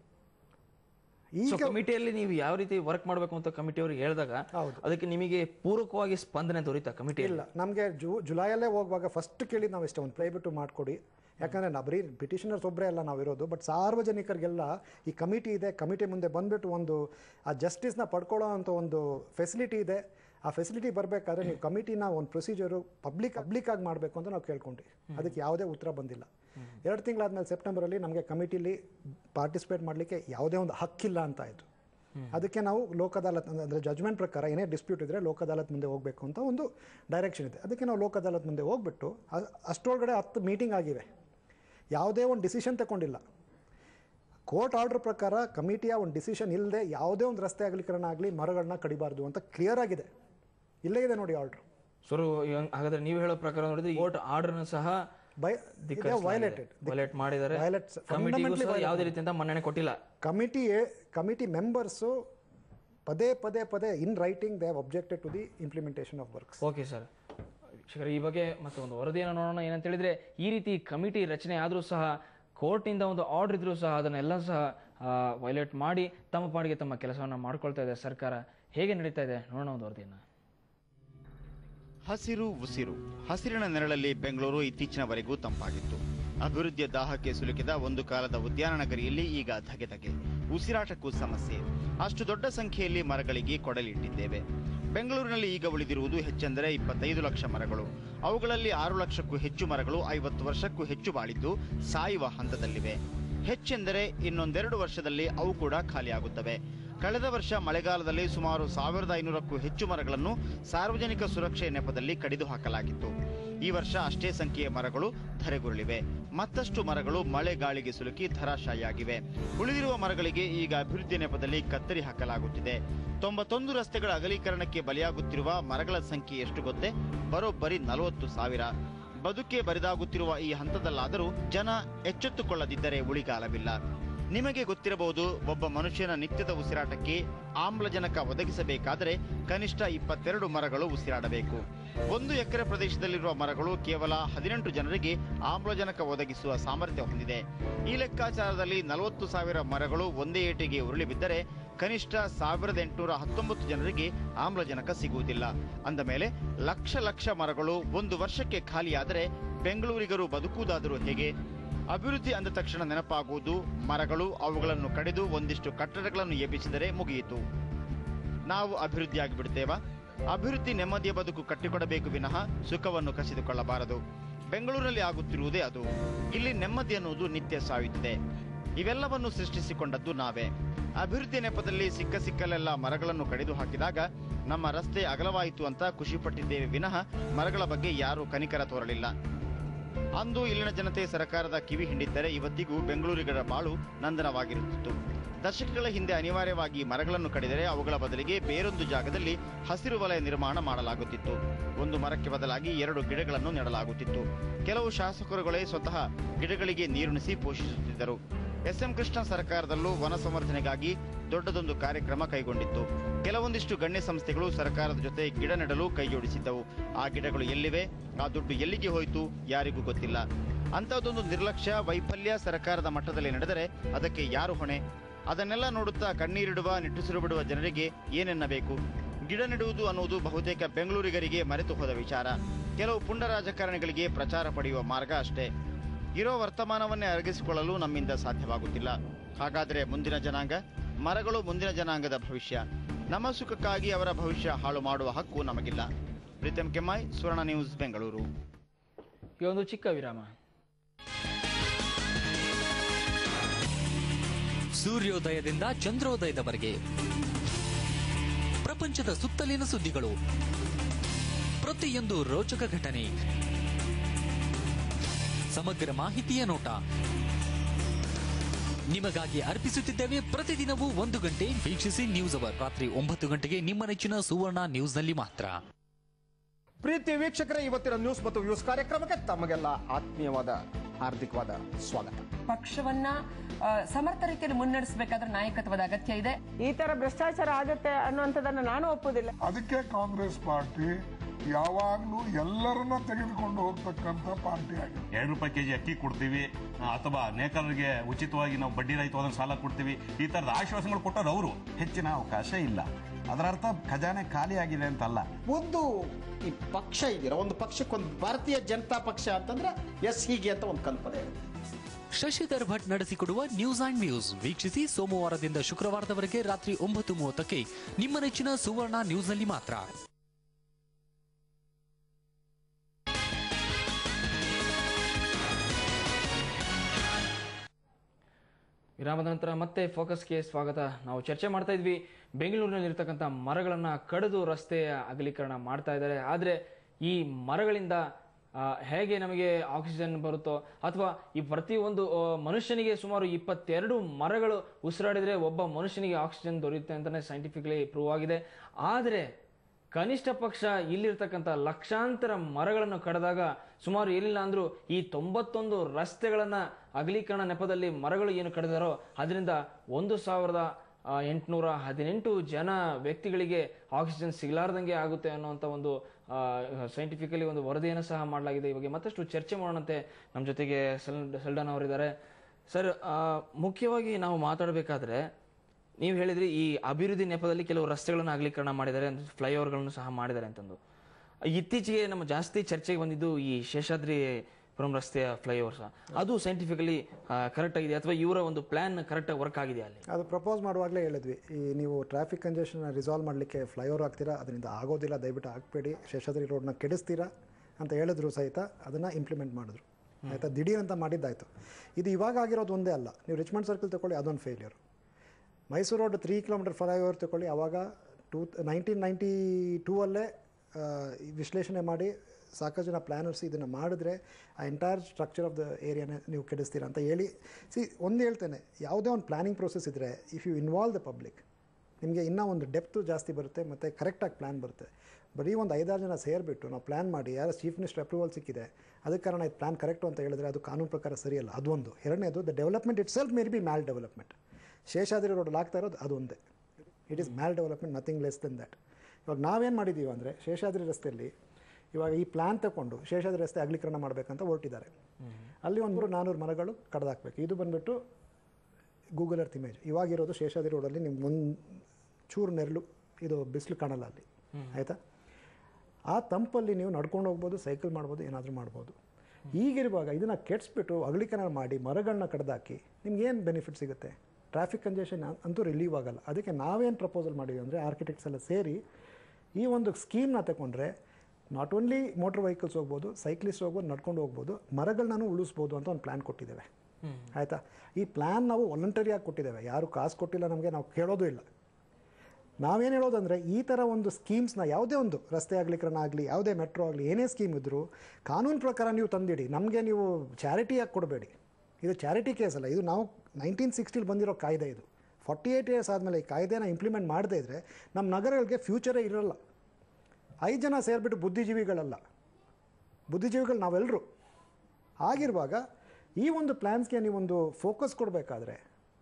ಸೊ ಈಗ ಕಮಿಟಿಯಲ್ಲಿ ನೀವು ಯಾವ ರೀತಿ ವರ್ಕ್ ಮಾಡಬೇಕು ಅಂತ ಕಮಿಟಿ ಅವ್ರಿಗೆ ಹೇಳಿದಾಗ ಹೌದು. ಅದಕ್ಕೆ ನಿಮಗೆ ಪೂರಕವಾಗಿ ಸ್ಪಂದನೆ ದೊರೀತಾ ಕಮಿಟಿ ಇಲ್ಲ ನಮಗೆ ಜೂ ಜುಲೈಯಲ್ಲೇ ಹೋಗುವಾಗ ಫಸ್ಟ್ ಕೇಳಿದ್ದು ನಾವು ಇಷ್ಟೇ ಒಂದು ಪ್ಲೇಬಿಟ್ಟು ಮಾಡಿಕೊಡಿ ಯಾಕಂದರೆ ನಾವು ಬರೀ ಪಿಟಿಷನರ್ಸ್ ಒಬ್ಬರೇ ಅಲ್ಲ ನಾವಿರೋದು ಬಟ್ ಸಾರ್ವಜನಿಕರಿಗೆಲ್ಲ ಈ ಕಮಿಟಿ ಇದೆ ಕಮಿಟಿ ಮುಂದೆ ಬಂದುಬಿಟ್ಟು ಒಂದು ಆ ಜಸ್ಟಿಸ್ನ ಪಡ್ಕೊಳ್ಳೋ ಅಂಥ ಒಂದು ಫೆಸಿಲಿಟಿ ಇದೆ ಆ ಫೆಸಿಲಿಟಿ ಬರಬೇಕಾದ್ರೆ ನೀವು ಕಮಿಟಿನ ಒಂದು ಪ್ರೊಸೀಜರು ಪಬ್ಲಿಕ್ ಪಬ್ಲಿಕ್ ಆಗಿ ಮಾಡಬೇಕು ಅಂತ ನಾವು ಕೇಳ್ಕೊಂಡ್ವಿ ಅದಕ್ಕೆ ಯಾವುದೇ ಉತ್ತರ ಬಂದಿಲ್ಲ ಎರಡು ತಿಂಗಳಾದ್ಮೇಲೆ ಸೆಪ್ಟೆಂಬರಲ್ಲಿ ನಮಗೆ ಕಮಿಟಿಲಿ ಪಾರ್ಟಿಸಿಪೇಟ್ ಮಾಡಲಿಕ್ಕೆ ಯಾವುದೇ ಒಂದು ಹಕ್ಕಿಲ್ಲ ಅಂತ ಆಯಿತು ಅದಕ್ಕೆ ನಾವು ಲೋಕ ಅದಾಲತ್ ಅಂದರೆ ಜಜ್ಮೆಂಟ್ ಪ್ರಕಾರ ಏನೇ ಡಿಸ್ಪ್ಯೂಟ್ ಇದ್ದರೆ ಲೋಕ ಅದಾಲತ್ ಮುಂದೆ ಹೋಗಬೇಕು ಅಂತ ಒಂದು ಡೈರೆಕ್ಷನ್ ಇದೆ ಅದಕ್ಕೆ ನಾವು ಲೋಕ ಅದಾಲತ್ ಮುಂದೆ ಹೋಗ್ಬಿಟ್ಟು ಅ- ಅಷ್ಟರೊಳಗಡೆ ಹತ್ತು ಮೀಟಿಂಗ್ ಆಗಿವೆ ಯಾವುದೇ ಒಂದು ಡಿಸಿಷನ್ ತಗೊಂಡಿಲ್ಲ ಕೋರ್ಟ್ ಆರ್ಡರ್ ಪ್ರಕಾರ ಕಮಿಟಿಯ ಒಂದು ಡಿಸಿಷನ್ ಇಲ್ಲದೆ ಯಾವುದೇ ಒಂದು ರಸ್ತೆ ಅಗಲೀಕರಣ ಆಗಲಿ ಮರಗಳನ್ನ ಕಡಿಬಾರ್ದು ಅಂತ ಕ್ಲಿಯರ್ ಆಗಿದೆ ಇಲ್ಲೇ ಇದೆ ನೋಡಿ ಆರ್ಡರ್ ಸೊ ಹಾಗಾದ್ರೆ ನೀವು ಹೇಳೋ ಪ್ರಕಾರ ನೋಡಿದ್ರೆ ಕೋರ್ಟ್ ಆರ್ಡರ್ ಸಹ ಬೈ ವೈಲೇಟೆಡ್ ವೈಲೇಟ್ ಮಾಡಿದ್ದಾರೆ Violates- ಕಮಿಟಿಗೂ fundamentally ಸಹ ಯಾವುದೇ ರೀತಿಯಿಂದ ಮನ್ನಣೆ ಕೊಟ್ಟಿಲ್ಲ ಕಮಿಟಿ ಕಮಿಟಿ ಮೆಂಬರ್ಸು ಪದೇ ಪದೇ ಪದೇ in writing they have objected to the implementation of works okay sir ವೀಕ್ಷಕರೇ ಈ ಬಗ್ಗೆ ಮತ್ತೆ ಒಂದು ವರದಿಯನ್ನು ನೋಡೋಣ ಏನಂತ ಹೇಳಿದ್ರೆ ಈ ರೀತಿ ಕಮಿಟಿ ರಚನೆ ಆದರೂ ಸಹ ಕೋರ್ಟ್ನಿಂದ ಒಂದು ಆರ್ಡರ್ ಇದ್ರೂ ಸಹ ಅದನ್ನೆಲ್ಲ ಸಹ ವೈಲೇಟ್ ಮಾಡಿ ತಮ್ಮ ಪಾಡಿಗೆ ತಮ್ಮ ಕೆಲಸವನ್ನು ಮಾಡ್ಕೊಳ್ತಾ ಇದೆ ಸರ್ಕಾರ ಹೇಗೆ ನಡೀತಾ ಇದೆ ನೋಡೋಣ ಒಂದು ವರದಿಯನ್ನು ಹಸಿರು ಉಸಿರು ಹಸಿರಿನ ನೆರಳಲ್ಲಿ ಬೆಂಗಳೂರು ಇತ್ತೀಚಿನವರೆಗೂ ತಂಪಾಗಿತ್ತು ಅಭಿವೃದ್ಧಿಯ ದಾಹಕ್ಕೆ ಸಿಲುಕಿದ ಒಂದು ಕಾಲದ ಉದ್ಯಾನ ನಗರಿಯಲ್ಲಿ ಈಗ ಧಗೆಧಗೆ ಉಸಿರಾಟಕ್ಕೂ ಸಮಸ್ಯೆ ಅಷ್ಟು ದೊಡ್ಡ ಸಂಖ್ಯೆಯಲ್ಲಿ ಮರಗಳಿಗೆ ಕೊಡಲಿಟ್ಟಿದ್ದೇವೆ ಬೆಂಗಳೂರಿನಲ್ಲಿ ಈಗ ಉಳಿದಿರುವುದು ಹೆಚ್ಚೆಂದರೆ ಇಪ್ಪತ್ತೈದು ಲಕ್ಷ ಮರಗಳು ಅವುಗಳಲ್ಲಿ ಆರು ಲಕ್ಷಕ್ಕೂ ಹೆಚ್ಚು ಮರಗಳು ಐವತ್ತು ವರ್ಷಕ್ಕೂ ಹೆಚ್ಚು ಬಾಳಿದ್ದು ಸಾಯುವ ಹಂತದಲ್ಲಿವೆ ಹೆಚ್ಚೆಂದರೆ ಇನ್ನೊಂದೆರಡು ವರ್ಷದಲ್ಲಿ ಅವು ಕೂಡ ಖಾಲಿಯಾಗುತ್ತವೆ ಕಳೆದ ವರ್ಷ ಮಳೆಗಾಲದಲ್ಲಿ ಸುಮಾರು ಸಾವಿರದ ಐನೂರಕ್ಕೂ ಹೆಚ್ಚು ಮರಗಳನ್ನು ಸಾರ್ವಜನಿಕ ಸುರಕ್ಷೆ ನೆಪದಲ್ಲಿ ಕಡಿದು ಹಾಕಲಾಗಿತ್ತು ಈ ವರ್ಷ ಅಷ್ಟೇ ಸಂಖ್ಯೆಯ ಮರಗಳು ಧರೆಗುರುಳಿವೆ ಮತ್ತಷ್ಟು ಮರಗಳು ಮಳೆ ಗಾಳಿಗೆ ಸಿಲುಕಿ ಧರಾಶಾಯಿಯಾಗಿವೆ ಉಳಿದಿರುವ ಮರಗಳಿಗೆ ಈಗ ಅಭಿವೃದ್ಧಿ ನೆಪದಲ್ಲಿ ಕತ್ತರಿ ಹಾಕಲಾಗುತ್ತಿದೆ ತೊಂಬತ್ತೊಂದು ರಸ್ತೆಗಳ ಅಗಲೀಕರಣಕ್ಕೆ ಬಲಿಯಾಗುತ್ತಿರುವ ಮರಗಳ ಸಂಖ್ಯೆ ಎಷ್ಟು ಗೊತ್ತೇ ಬರೋಬ್ಬರಿ ನಲವತ್ತು ಸಾವಿರ ಬದುಕೆ ಬರಿದಾಗುತ್ತಿರುವ ಈ ಹಂತದಲ್ಲಾದರೂ ಜನ ಎಚ್ಚೆತ್ತುಕೊಳ್ಳದಿದ್ದರೆ ಉಳಿಗಾಲವಿಲ್ಲ ನಿಮಗೆ ಗೊತ್ತಿರಬಹುದು ಒಬ್ಬ ಮನುಷ್ಯನ ನಿತ್ಯದ ಉಸಿರಾಟಕ್ಕೆ ಆಮ್ಲಜನಕ ಒದಗಿಸಬೇಕಾದರೆ ಕನಿಷ್ಠ ಇಪ್ಪತ್ತೆರಡು ಮರಗಳು ಉಸಿರಾಡಬೇಕು ಒಂದು ಎಕರೆ ಪ್ರದೇಶದಲ್ಲಿರುವ ಮರಗಳು ಕೇವಲ ಹದಿನೆಂಟು ಜನರಿಗೆ ಆಮ್ಲಜನಕ ಒದಗಿಸುವ ಸಾಮರ್ಥ್ಯ ಹೊಂದಿದೆ ಈ ಲೆಕ್ಕಾಚಾರದಲ್ಲಿ ನಲವತ್ತು ಸಾವಿರ ಮರಗಳು ಒಂದೇ ಏಟಿಗೆ ಉರುಳಿ ಬಿದ್ದರೆ ಕನಿಷ್ಠ ಸಾವಿರದ ಎಂಟುನೂರ ಹತ್ತೊಂಬತ್ತು ಜನರಿಗೆ ಆಮ್ಲಜನಕ ಸಿಗುವುದಿಲ್ಲ ಅಂದ ಮೇಲೆ ಲಕ್ಷ ಲಕ್ಷ ಮರಗಳು ಒಂದು ವರ್ಷಕ್ಕೆ ಖಾಲಿಯಾದರೆ ಬೆಂಗಳೂರಿಗರು ಬದುಕುವುದಾದರೂ ಹೇಗೆ ಅಭಿವೃದ್ಧಿ ಅಂದ ತಕ್ಷಣ ನೆನಪಾಗುವುದು ಮರಗಳು ಅವುಗಳನ್ನು ಕಡಿದು ಒಂದಿಷ್ಟು ಕಟ್ಟಡಗಳನ್ನು ಎಬ್ಬಿಸಿದರೆ ಮುಗಿಯಿತು ನಾವು ಅಭಿವೃದ್ಧಿಯಾಗಿ ಬಿಡುತ್ತೇವಾ ಅಭಿವೃದ್ಧಿ ನೆಮ್ಮದಿಯ ಬದುಕು ಕಟ್ಟಿಕೊಡಬೇಕು ವಿನಃ ಸುಖವನ್ನು ಕಸಿದುಕೊಳ್ಳಬಾರದು ಬೆಂಗಳೂರಲ್ಲಿ ಆಗುತ್ತಿರುವುದೇ ಅದು ಇಲ್ಲಿ ನೆಮ್ಮದಿ ಅನ್ನುವುದು ನಿತ್ಯ ಸಾಯುತ್ತಿದೆ ಇವೆಲ್ಲವನ್ನು ಸೃಷ್ಟಿಸಿಕೊಂಡದ್ದು ನಾವೇ ಅಭಿವೃದ್ಧಿ ನೆಪದಲ್ಲಿ ಸಿಕ್ಕ ಸಿಕ್ಕಲೆಲ್ಲ ಮರಗಳನ್ನು ಕಡಿದು ಹಾಕಿದಾಗ ನಮ್ಮ ರಸ್ತೆ ಅಗಲವಾಯಿತು ಅಂತ ಖುಷಿಪಟ್ಟಿದ್ದೇವೆ ವಿನಃ ಮರಗಳ ಬಗ್ಗೆ ಯಾರೂ ಕನಿಕರ ತೋರಲಿಲ್ಲ ಅಂದು ಇಲ್ಲಿನ ಜನತೆ ಸರ್ಕಾರದ ಕಿವಿ ಹಿಂಡಿದ್ದರೆ ಇವತ್ತಿಗೂ ಬೆಂಗಳೂರಿಗರ ಬಾಳು ನಂದನವಾಗಿರುತ್ತಿತ್ತು ದಶಕಗಳ ಹಿಂದೆ ಅನಿವಾರ್ಯವಾಗಿ ಮರಗಳನ್ನು ಕಡಿದರೆ ಅವುಗಳ ಬದಲಿಗೆ ಬೇರೊಂದು ಜಾಗದಲ್ಲಿ ಹಸಿರು ವಲಯ ನಿರ್ಮಾಣ ಮಾಡಲಾಗುತ್ತಿತ್ತು ಒಂದು ಮರಕ್ಕೆ ಬದಲಾಗಿ ಎರಡು ಗಿಡಗಳನ್ನು ನೆಡಲಾಗುತ್ತಿತ್ತು ಕೆಲವು ಶಾಸಕರುಗಳೇ ಸ್ವತಃ ಗಿಡಗಳಿಗೆ ನೀರುಣಿಸಿ ಪೋಷಿಸುತ್ತಿದ್ದರು ಎಸ್ಎಂ ಕೃಷ್ಣ ಸರ್ಕಾರದಲ್ಲೂ ವನ ಸಂವರ್ಧನೆಗಾಗಿ ದೊಡ್ಡದೊಂದು ಕಾರ್ಯಕ್ರಮ ಕೈಗೊಂಡಿತ್ತು ಕೆಲವೊಂದಿಷ್ಟು ಗಣ್ಯ ಸಂಸ್ಥೆಗಳು ಸರ್ಕಾರದ ಜೊತೆ ಗಿಡ ನೆಡಲು ಕೈಜೋಡಿಸಿದ್ದವು ಆ ಗಿಡಗಳು ಎಲ್ಲಿವೆ ಆ ದುಡ್ಡು ಎಲ್ಲಿಗೆ ಹೋಯಿತು ಯಾರಿಗೂ ಗೊತ್ತಿಲ್ಲ ಅಂಥದ್ದೊಂದು ನಿರ್ಲಕ್ಷ್ಯ ವೈಫಲ್ಯ ಸರ್ಕಾರದ ಮಟ್ಟದಲ್ಲಿ ನಡೆದರೆ ಅದಕ್ಕೆ ಯಾರು ಹೊಣೆ ಅದನ್ನೆಲ್ಲ ನೋಡುತ್ತಾ ಕಣ್ಣೀರಿಡುವ ನಿಟ್ಟುಸಿರು ಬಿಡುವ ಜನರಿಗೆ ಏನೆನ್ನಬೇಕು ಗಿಡ ನೆಡುವುದು ಅನ್ನುವುದು ಬಹುತೇಕ ಬೆಂಗಳೂರಿಗರಿಗೆ ಮರೆತು ಹೋದ ವಿಚಾರ ಕೆಲವು ಪುಂಡ ರಾಜಕಾರಣಿಗಳಿಗೆ ಪ್ರಚಾರ ಪಡೆಯುವ ಮಾರ್ಗ ಅಷ್ಟೇ ಇರೋ ವರ್ತಮಾನವನ್ನೇ ಅರಗಿಸಿಕೊಳ್ಳಲು ನಮ್ಮಿಂದ ಸಾಧ್ಯವಾಗುತ್ತಿಲ್ಲ ಹಾಗಾದರೆ ಮುಂದಿನ ಜನಾಂಗ ಮರಗಳು ಮುಂದಿನ ಜನಾಂಗದ ಭವಿಷ್ಯ ನಮ್ಮ ಸುಖಕ್ಕಾಗಿ ಅವರ ಭವಿಷ್ಯ ಹಾಳು ಮಾಡುವ ಹಕ್ಕು ನಮಗಿಲ್ಲ ಪ್ರೀತಮ್ ಕೆಮ್ಮಾಯ್ ಸುವರ್ಣ ನ್ಯೂಸ್ ಬೆಂಗಳೂರು ಈಗ ಒಂದು ಚಿಕ್ಕ ವಿರಾಮ ಸೂರ್ಯೋದಯದಿಂದ ಚಂದ್ರೋದಯದವರೆಗೆ ಪ್ರಪಂಚದ ಸುತ್ತಲಿನ ಸುದ್ದಿಗಳು ಪ್ರತಿಯೊಂದು ರೋಚಕ ಘಟನೆ ಸಮಗ್ರ ಮಾಹಿತಿಯ ನೋಟ ನಿಮಗಾಗಿ ಅರ್ಪಿಸುತ್ತಿದ್ದೇವೆ ಪ್ರತಿದಿನವೂ ಒಂದು ಗಂಟೆ ವೀಕ್ಷಿಸಿ ನ್ಯೂಸ್ ಅವರ್ ರಾತ್ರಿ ಒಂಬತ್ತು ಗಂಟೆಗೆ ನಿಮ್ಮ ನೆಚ್ಚಿನ ಸುವರ್ಣ ನ್ಯೂಸ್ನಲ್ಲಿ ಮಾತ್ರ ಪ್ರೀತಿ ವೀಕ್ಷಕರೇ ಇವತ್ತಿನ ನ್ಯೂಸ್ ಮತ್ತು ವ್ಯೂಸ್ ಕಾರ್ಯಕ್ರಮಕ್ಕೆ ತಮಗೆಲ್ಲ ಆತ್ಮೀಯವಾದ ಹಾರ್ದಿಕವಾದ ಸ್ವಾಗತ ಪಕ್ಷವನ್ನ ಆ, ಸಮರ್ಥ ರೀತಿಯಲ್ಲಿ ಮುನ್ನಡೆಸಬೇಕಾದ್ರೆ ನಾಯಕತ್ವದ ಅಗತ್ಯ ಇದೆ ಈ ತರ ಭ್ರಷ್ಟಾಚಾರ ಆಗುತ್ತೆ ಅನ್ನುವಂಥದ್ದನ್ನ ನಾನು ಒಪ್ಪುದಿಲ್ಲ ಅದಕ್ಕೆ ಕಾಂಗ್ರೆಸ್ ಪಾರ್ಟಿ ಯಾವಾಗ್ಲೂ ಎಲ್ಲರನ್ನ ತೆಗೆದುಕೊಂಡು ಹೋಗ್ತಕ್ಕಂತ ಪಾರ್ಟಿ ಆಗಿದೆ ಎರಡು ರೂಪಾಯಿ ಕೆಜಿ ಅಕ್ಕಿ ಕೊಡ್ತೀವಿ ಆ, ಅಥವಾ ನೇಕಾರರಿಗೆ ಉಚಿತವಾಗಿ ನಾವು ಬಡ್ಡಿ ರಹಿತವಾದ ಸಾಲ ಕೊಡ್ತೀವಿ ಈ ತರದ ಆಶ್ವಾಸನೆಗಳು ಕೊಟ್ಟರು ಅವರು ಹೆಚ್ಚಿನ ಅವಕಾಶ ಇಲ್ಲ ಅದರ ಅರ್ಥ ಖಜಾನೆ ಖಾಲಿ ಆಗಿದೆ ಅಂತಲ್ಲ ಒಂದು ಈ ಪಕ್ಷ ಇದೀರ ಒಂದು ಪಕ್ಷಕ್ಕೊಂದು ಭಾರತೀಯ ಜನತಾ ಪಕ್ಷ ಅಂತಂದ್ರೆ ಎಸ್ ಹೀಗೆ ಅಂತ ಒಂದು ಕಲ್ಪನೆ ಇದೆ ಶಶಿಧರ್ ಭಟ್ ನಡೆಸಿಕೊಡುವ ನ್ಯೂಸ್ ಅಂಡ್ ನ್ಯೂಸ್ ವೀಕ್ಷಿಸಿ ಸೋಮವಾರದಿಂದ ಶುಕ್ರವಾರದವರೆಗೆ ರಾತ್ರಿ ಒಂಬತ್ತು ಮೂವತ್ತಕ್ಕೆ ನಿಮ್ಮ ನೆಚ್ಚಿನ ಸುವರ್ಣ ನ್ಯೂಸ್ನಲ್ಲಿ ಮಾತ್ರ ವಿರಾಮದ ನಂತರ ಮತ್ತೆ ಫೋಕಸ್ಗೆ ಸ್ವಾಗತ ನಾವು ಚರ್ಚೆ ಮಾಡ್ತಾ ಇದ್ವಿ ಬೆಂಗಳೂರಿನಲ್ಲಿರ್ತಕ್ಕಂಥ ಮರಗಳನ್ನು ಕಡಿದು ರಸ್ತೆಯ ಅಗಲೀಕರಣ ಮಾಡ್ತಾ ಇದ್ದಾರೆ ಆದರೆ ಈ ಮರಗಳಿಂದ ಆ, ಹೇಗೆ ನಮಗೆ ಆಕ್ಸಿಜನ್ ಬರುತ್ತೋ ಅಥವಾ ಈ ಪ್ರತಿಯೊಂದು ಆ, ಮನುಷ್ಯನಿಗೆ ಸುಮಾರು ಇಪ್ಪತ್ತೆರಡು ಮರಗಳು ಉಸಿರಾಡಿದರೆ ಒಬ್ಬ ಮನುಷ್ಯನಿಗೆ ಆಕ್ಸಿಜನ್ ದೊರೆಯುತ್ತೆ ಅಂತಲೇ ಸೈಂಟಿಫಿಕಲಿ ಪ್ರೂವ್ ಆಗಿದೆ ಆದರೆ ಕನಿಷ್ಠ ಪಕ್ಷ ಇಲ್ಲಿರ್ತಕ್ಕಂಥ ಲಕ್ಷಾಂತರ ಮರಗಳನ್ನು ಕಡಿದಾಗ ಸುಮಾರು ಏನಿಲ್ಲ ಅಂದ್ರೂ ಈ ತೊಂಬತ್ತೊಂದು ರಸ್ತೆಗಳನ್ನ ಅಗಲೀಕರಣ ನೆಪದಲ್ಲಿ ಮರಗಳು ಏನು ಕಡಿದಾರೋ ಅದರಿಂದ ಒಂದು ಸಾವಿರದ ಆ, ಎಂಟುನೂರ ಹದಿನೆಂಟು ಜನ ವ್ಯಕ್ತಿಗಳಿಗೆ ಆಕ್ಸಿಜನ್ ಸಿಗಲಾರ್ದಂಗೆ ಆಗುತ್ತೆ ಅನ್ನುವಂಥ ಒಂದು ಸೈಂಟಿಫಿಕಲಿ ಒಂದು ವರದಿಯನ್ನು ಸಹ ಮಾಡಲಾಗಿದೆ ಈ ಬಗ್ಗೆ ಮತ್ತಷ್ಟು ಚರ್ಚೆ ಮಾಡೋಣಂತೆ ನಮ್ಮ ಜೊತೆಗೆ ಸೆಲ್ ಸೆಲ್ಡನ್ ಅವರಿದ್ದಾರೆ ಸರ್ ಆ, ಮುಖ್ಯವಾಗಿ ನಾವು ಮಾತಾಡಬೇಕಾದ್ರೆ ನೀವು ಹೇಳಿದ್ರಿ ಈ ಅಭಿವೃದ್ಧಿ ನೆಪದಲ್ಲಿ ಕೆಲವು ರಸ್ತೆಗಳನ್ನು ಅಗಲೀಕರಣ ಮಾಡಿದ್ದಾರೆ ಫ್ಲೈಓವರ್ಗಳನ್ನು ಸಹ ಮಾಡಿದ್ದಾರೆ ಅಂತಂದು ಇತ್ತೀಚೆಗೆ ನಮ್ಮ ಜಾಸ್ತಿ ಚರ್ಚೆಗೆ ಬಂದಿದ್ದು ಈ ಶೇಷಾದ್ರಿ ಪುರಂ ರಸ್ತೆಯ ಫ್ಲೈಓವರ್ಸ್ ಅದು ಸೈಂಟಿಫಿಕಲಿ ಕರೆಕ್ಟ್ ಆಗಿದೆ ಅಥವಾ ಇವರ ಒಂದು ಪ್ಲಾನ್ ಕರೆಕ್ಟ್ ಆಗಿ ವರ್ಕ್ ಆಗಿದೆ ಅಲ್ಲಿ ಅದು ಪ್ರಪೋಸ್ ಮಾಡುವಾಗಲೇ ಹೇಳಿದ್ವಿ ಈ ನೀವು ಟ್ರಾಫಿಕ್ ಕಂಜೆಷನ್ ರಿಸಾಲ್ವ್ ಮಾಡಲಿಕ್ಕೆ ಫ್ಲೈಓವರ್ ಹಾಕ್ತೀರಾ ಅದರಿಂದ ಆಗೋದಿಲ್ಲ ದಯವಿಟ್ಟು ಹಾಕ್ಬೇಡಿ ಶೇಷಾದ್ರಿ ರೋಡ್ನ ಕೆಡಿಸ್ತೀರಾ ಅಂತ ಹೇಳಿದ್ರು ಸಹಿತ ಅದನ್ನು ಇಂಪ್ಲಿಮೆಂಟ್ ಮಾಡಿದ್ರು ಆಯಿತಾ ದಿಢೀರ್ ಅಂತ ಮಾಡಿದ್ದಾಯಿತು ಇದು ಇವಾಗ ಆಗಿರೋದು ಒಂದೇ ಅಲ್ಲ ನೀವು ರಿಚ್ಮಂಡ್ ಸರ್ಕಲ್ ತಗೊಳ್ಳಿ ಅದೊಂದು failure Mysuru road three kilometre flyover ತಗೊಳ್ಳಿ ಆವಾಗ ಟೂ ನೈನ್ಟೀನ್ ನೈಂಟಿ ಟೂ ಅಲ್ಲೇ ಆ, ಈ ವಿಶ್ಲೇಷಣೆ ಮಾಡಿ ಸಾಕಷ್ಟು ಜನ ಪ್ಲ್ಯಾನರ್ಸ್ ಇದನ್ನು ಮಾಡಿದ್ರೆ ಆ ಎಂಟೈರ್ ಸ್ಟ್ರಕ್ಚರ್ ಆಫ್ ದ ಏರಿಯಾನ ನೀವು ಕೆಡಿಸ್ತೀರಾ ಅಂತ ಹೇಳಿ ಸಿ ಒಂದು ಹೇಳ್ತೇನೆ ಯಾವುದೇ ಒಂದು ಪ್ಲ್ಯಾನಿಂಗ್ ಪ್ರೋಸೆಸ್ ಇದ್ದರೆ if you involve the public ನಿಮಗೆ ಇನ್ನೂ ಒಂದು ಡೆಪ್ತು ಜಾಸ್ತಿ ಬರುತ್ತೆ ಮತ್ತು ಕರೆಕ್ಟಾಗಿ ಪ್ಲ್ಯಾನ್ ಬರುತ್ತೆ ಬರೀ ಒಂದು ಐದಾರು ಜನ ಸೇರಿಬಿಟ್ಟು ನಾವು ಪ್ಲ್ಯಾನ್ ಮಾಡಿ ಯಾರು ಚೀಫ್ ಮಿನಿಸ್ಟರ್ ಅಪ್ರೂವಲ್ ಸಿಕ್ಕಿದೆ ಅದಕ್ಕೆ ಕಾರಣ ಇದು ಪ್ಲ್ಯಾನ್ ಕರೆಕ್ಟು ಅಂತ ಹೇಳಿದ್ರೆ ಅದು ಕಾನೂನು ಪ್ರಕಾರ ಸರಿಯಲ್ಲ ಅದೊಂದು ಎರಡನೇದು the development itself may be mall development ಶೇಷಾದ್ರಿ ರೋಡಲ್ಲಿ ಆಗ್ತಾ ಇರೋದು ಅದು ಒಂದೇ it is mall development nothing less than that ಇವಾಗ ನಾವೇನು ಮಾಡಿದ್ದೀವಿ ಅಂದರೆ ಶೇಷಾದ್ರಿ ರಸ್ತೆಯಲ್ಲಿ ಇವಾಗ ಈ ಪ್ಲ್ಯಾನ್ ತಗೊಂಡು ಶೇಷಾದ್ರಿ ರಸ್ತೆ ಅಗಲೀಕರಣ ಮಾಡಬೇಕಂತ ಹೊರಟಿದ್ದಾರೆ ಅಲ್ಲಿ ಒಂದು ಮೂರು ನಾನ್ನೂರು ಮರಗಳು ಕಡ್ದಾಕ್ಬೇಕು ಇದು ಬಂದುಬಿಟ್ಟು ಗೂಗಲ್ ಅರ್ತ್ ಇಮೇಜ್ ಇವಾಗಿರೋದು ಶೇಷಾದ್ರಿ ರೋಡಲ್ಲಿ ನಿಮ್ಗೆ ಒಂದು ಚೂರು ನೆರಳು ಇದು ಬಿಸಿಲು ಕಾಣಲ್ಲ ಅಲ್ಲಿ ಆಯಿತಾ ಆ ತಂಪಲ್ಲಿ ನೀವು ನಡ್ಕೊಂಡು ಹೋಗ್ಬೋದು ಸೈಕಲ್ ಮಾಡ್ಬೋದು ಏನಾದರೂ ಮಾಡ್ಬೋದು ಈಗಿರುವಾಗ ಇದನ್ನು ಕೆಡಿಸ್ಬಿಟ್ಟು ಅಗಲೀಕರಣ ಮಾಡಿ ಮರಗಳನ್ನ ಕಡ್ದಾಕಿ ನಿಮ್ಗೇನು ಬೆನಿಫಿಟ್ ಸಿಗುತ್ತೆ ಟ್ರಾಫಿಕ್ ಕಂಜೆಷನ್ ಅಂತೂ ರಿಲೀವ್ ಆಗಲ್ಲ ಅದಕ್ಕೆ ನಾವೇನು ಪ್ರಪೋಸಲ್ ಮಾಡಿದ್ವಿ ಅಂದರೆ ಆರ್ಕಿಟೆಕ್ಟ್ಸ್ ಎಲ್ಲ ಸೇರಿ ಈ ಒಂದು ಸ್ಕೀಮ್ನ ತಗೊಂಡ್ರೆ ನಾಟ್ ಓನ್ಲಿ ಮೋಟ್ರ್ ವೆಹಿಕಲ್ಸ್ ಹೋಗ್ಬೋದು ಸೈಕ್ಲಿಸ್ಟ್ ಹೋಗ್ಬೋದು ನಡ್ಕೊಂಡು ಹೋಗ್ಬೋದು ಮರಗಳನ್ನೂ ಉಳಿಸ್ಬೋದು ಅಂತ ಒಂದು ಪ್ಲ್ಯಾನ್ ಕೊಟ್ಟಿದ್ದೇವೆ ಆಯಿತಾ ಈ ಪ್ಲ್ಯಾನ್ ನಾವು ವಾಲಂಟರಿಯಾಗಿ ಕೊಟ್ಟಿದ್ದೇವೆ ಯಾರು ಕಾಸು ಕೊಟ್ಟಿಲ್ಲ ನಮಗೆ ನಾವು ಕೇಳೋದು ಇಲ್ಲ ನಾವೇನು ಹೇಳೋದಂದರೆ ಈ ಥರ ಒಂದು ಸ್ಕೀಮ್ಸ್ನ ಯಾವುದೇ ಒಂದು ರಸ್ತೆ ಅಗಲೀಕರಣ ಆಗಲಿ ಯಾವುದೇ ಮೆಟ್ರೋ ಆಗಲಿ ಏನೇ ಸ್ಕೀಮ್ ಇದ್ದರೂ ಕಾನೂನು ಪ್ರಕಾರ ನೀವು ತಂದಿಡಿ ನಮಗೆ ನೀವು ಚಾರಿಟಿಯಾಗಿ ಕೊಡಬೇಡಿ ಇದು ಚಾರಿಟಿ ಕೇಸ್ ಅಲ್ಲ ಇದು ನಾವು ನೈನ್ಟೀನ್ ಸಿಕ್ಸ್ಟಿಲಿ ಬಂದಿರೋ ಕಾಯ್ದೆ ಇದು ಫಾರ್ಟಿ ಏಯ್ಟ್ ಇಯರ್ಸ್ ಆದಮೇಲೆ ಈ ಕಾಯ್ದೆನ ಇಂಪ್ಲಿಮೆಂಟ್ ಮಾಡದೇ ಇದ್ದರೆ ನಮ್ಮ ನಗರಗಳಿಗೆ ಫ್ಯೂಚರೇ ಇರಲ್ಲ ಐದು ಜನ ಸೇರಿಬಿಟ್ಟು ಬುದ್ಧಿಜೀವಿಗಳಲ್ಲ ಬುದ್ಧಿಜೀವಿಗಳು ನಾವೆಲ್ಲರೂ ಆಗಿರುವಾಗ ಈ ಒಂದು ಪ್ಲ್ಯಾನ್ಸ್ಗೆ ನೀವೊಂದು ಫೋಕಸ್ ಕೊಡಬೇಕಾದ್ರೆ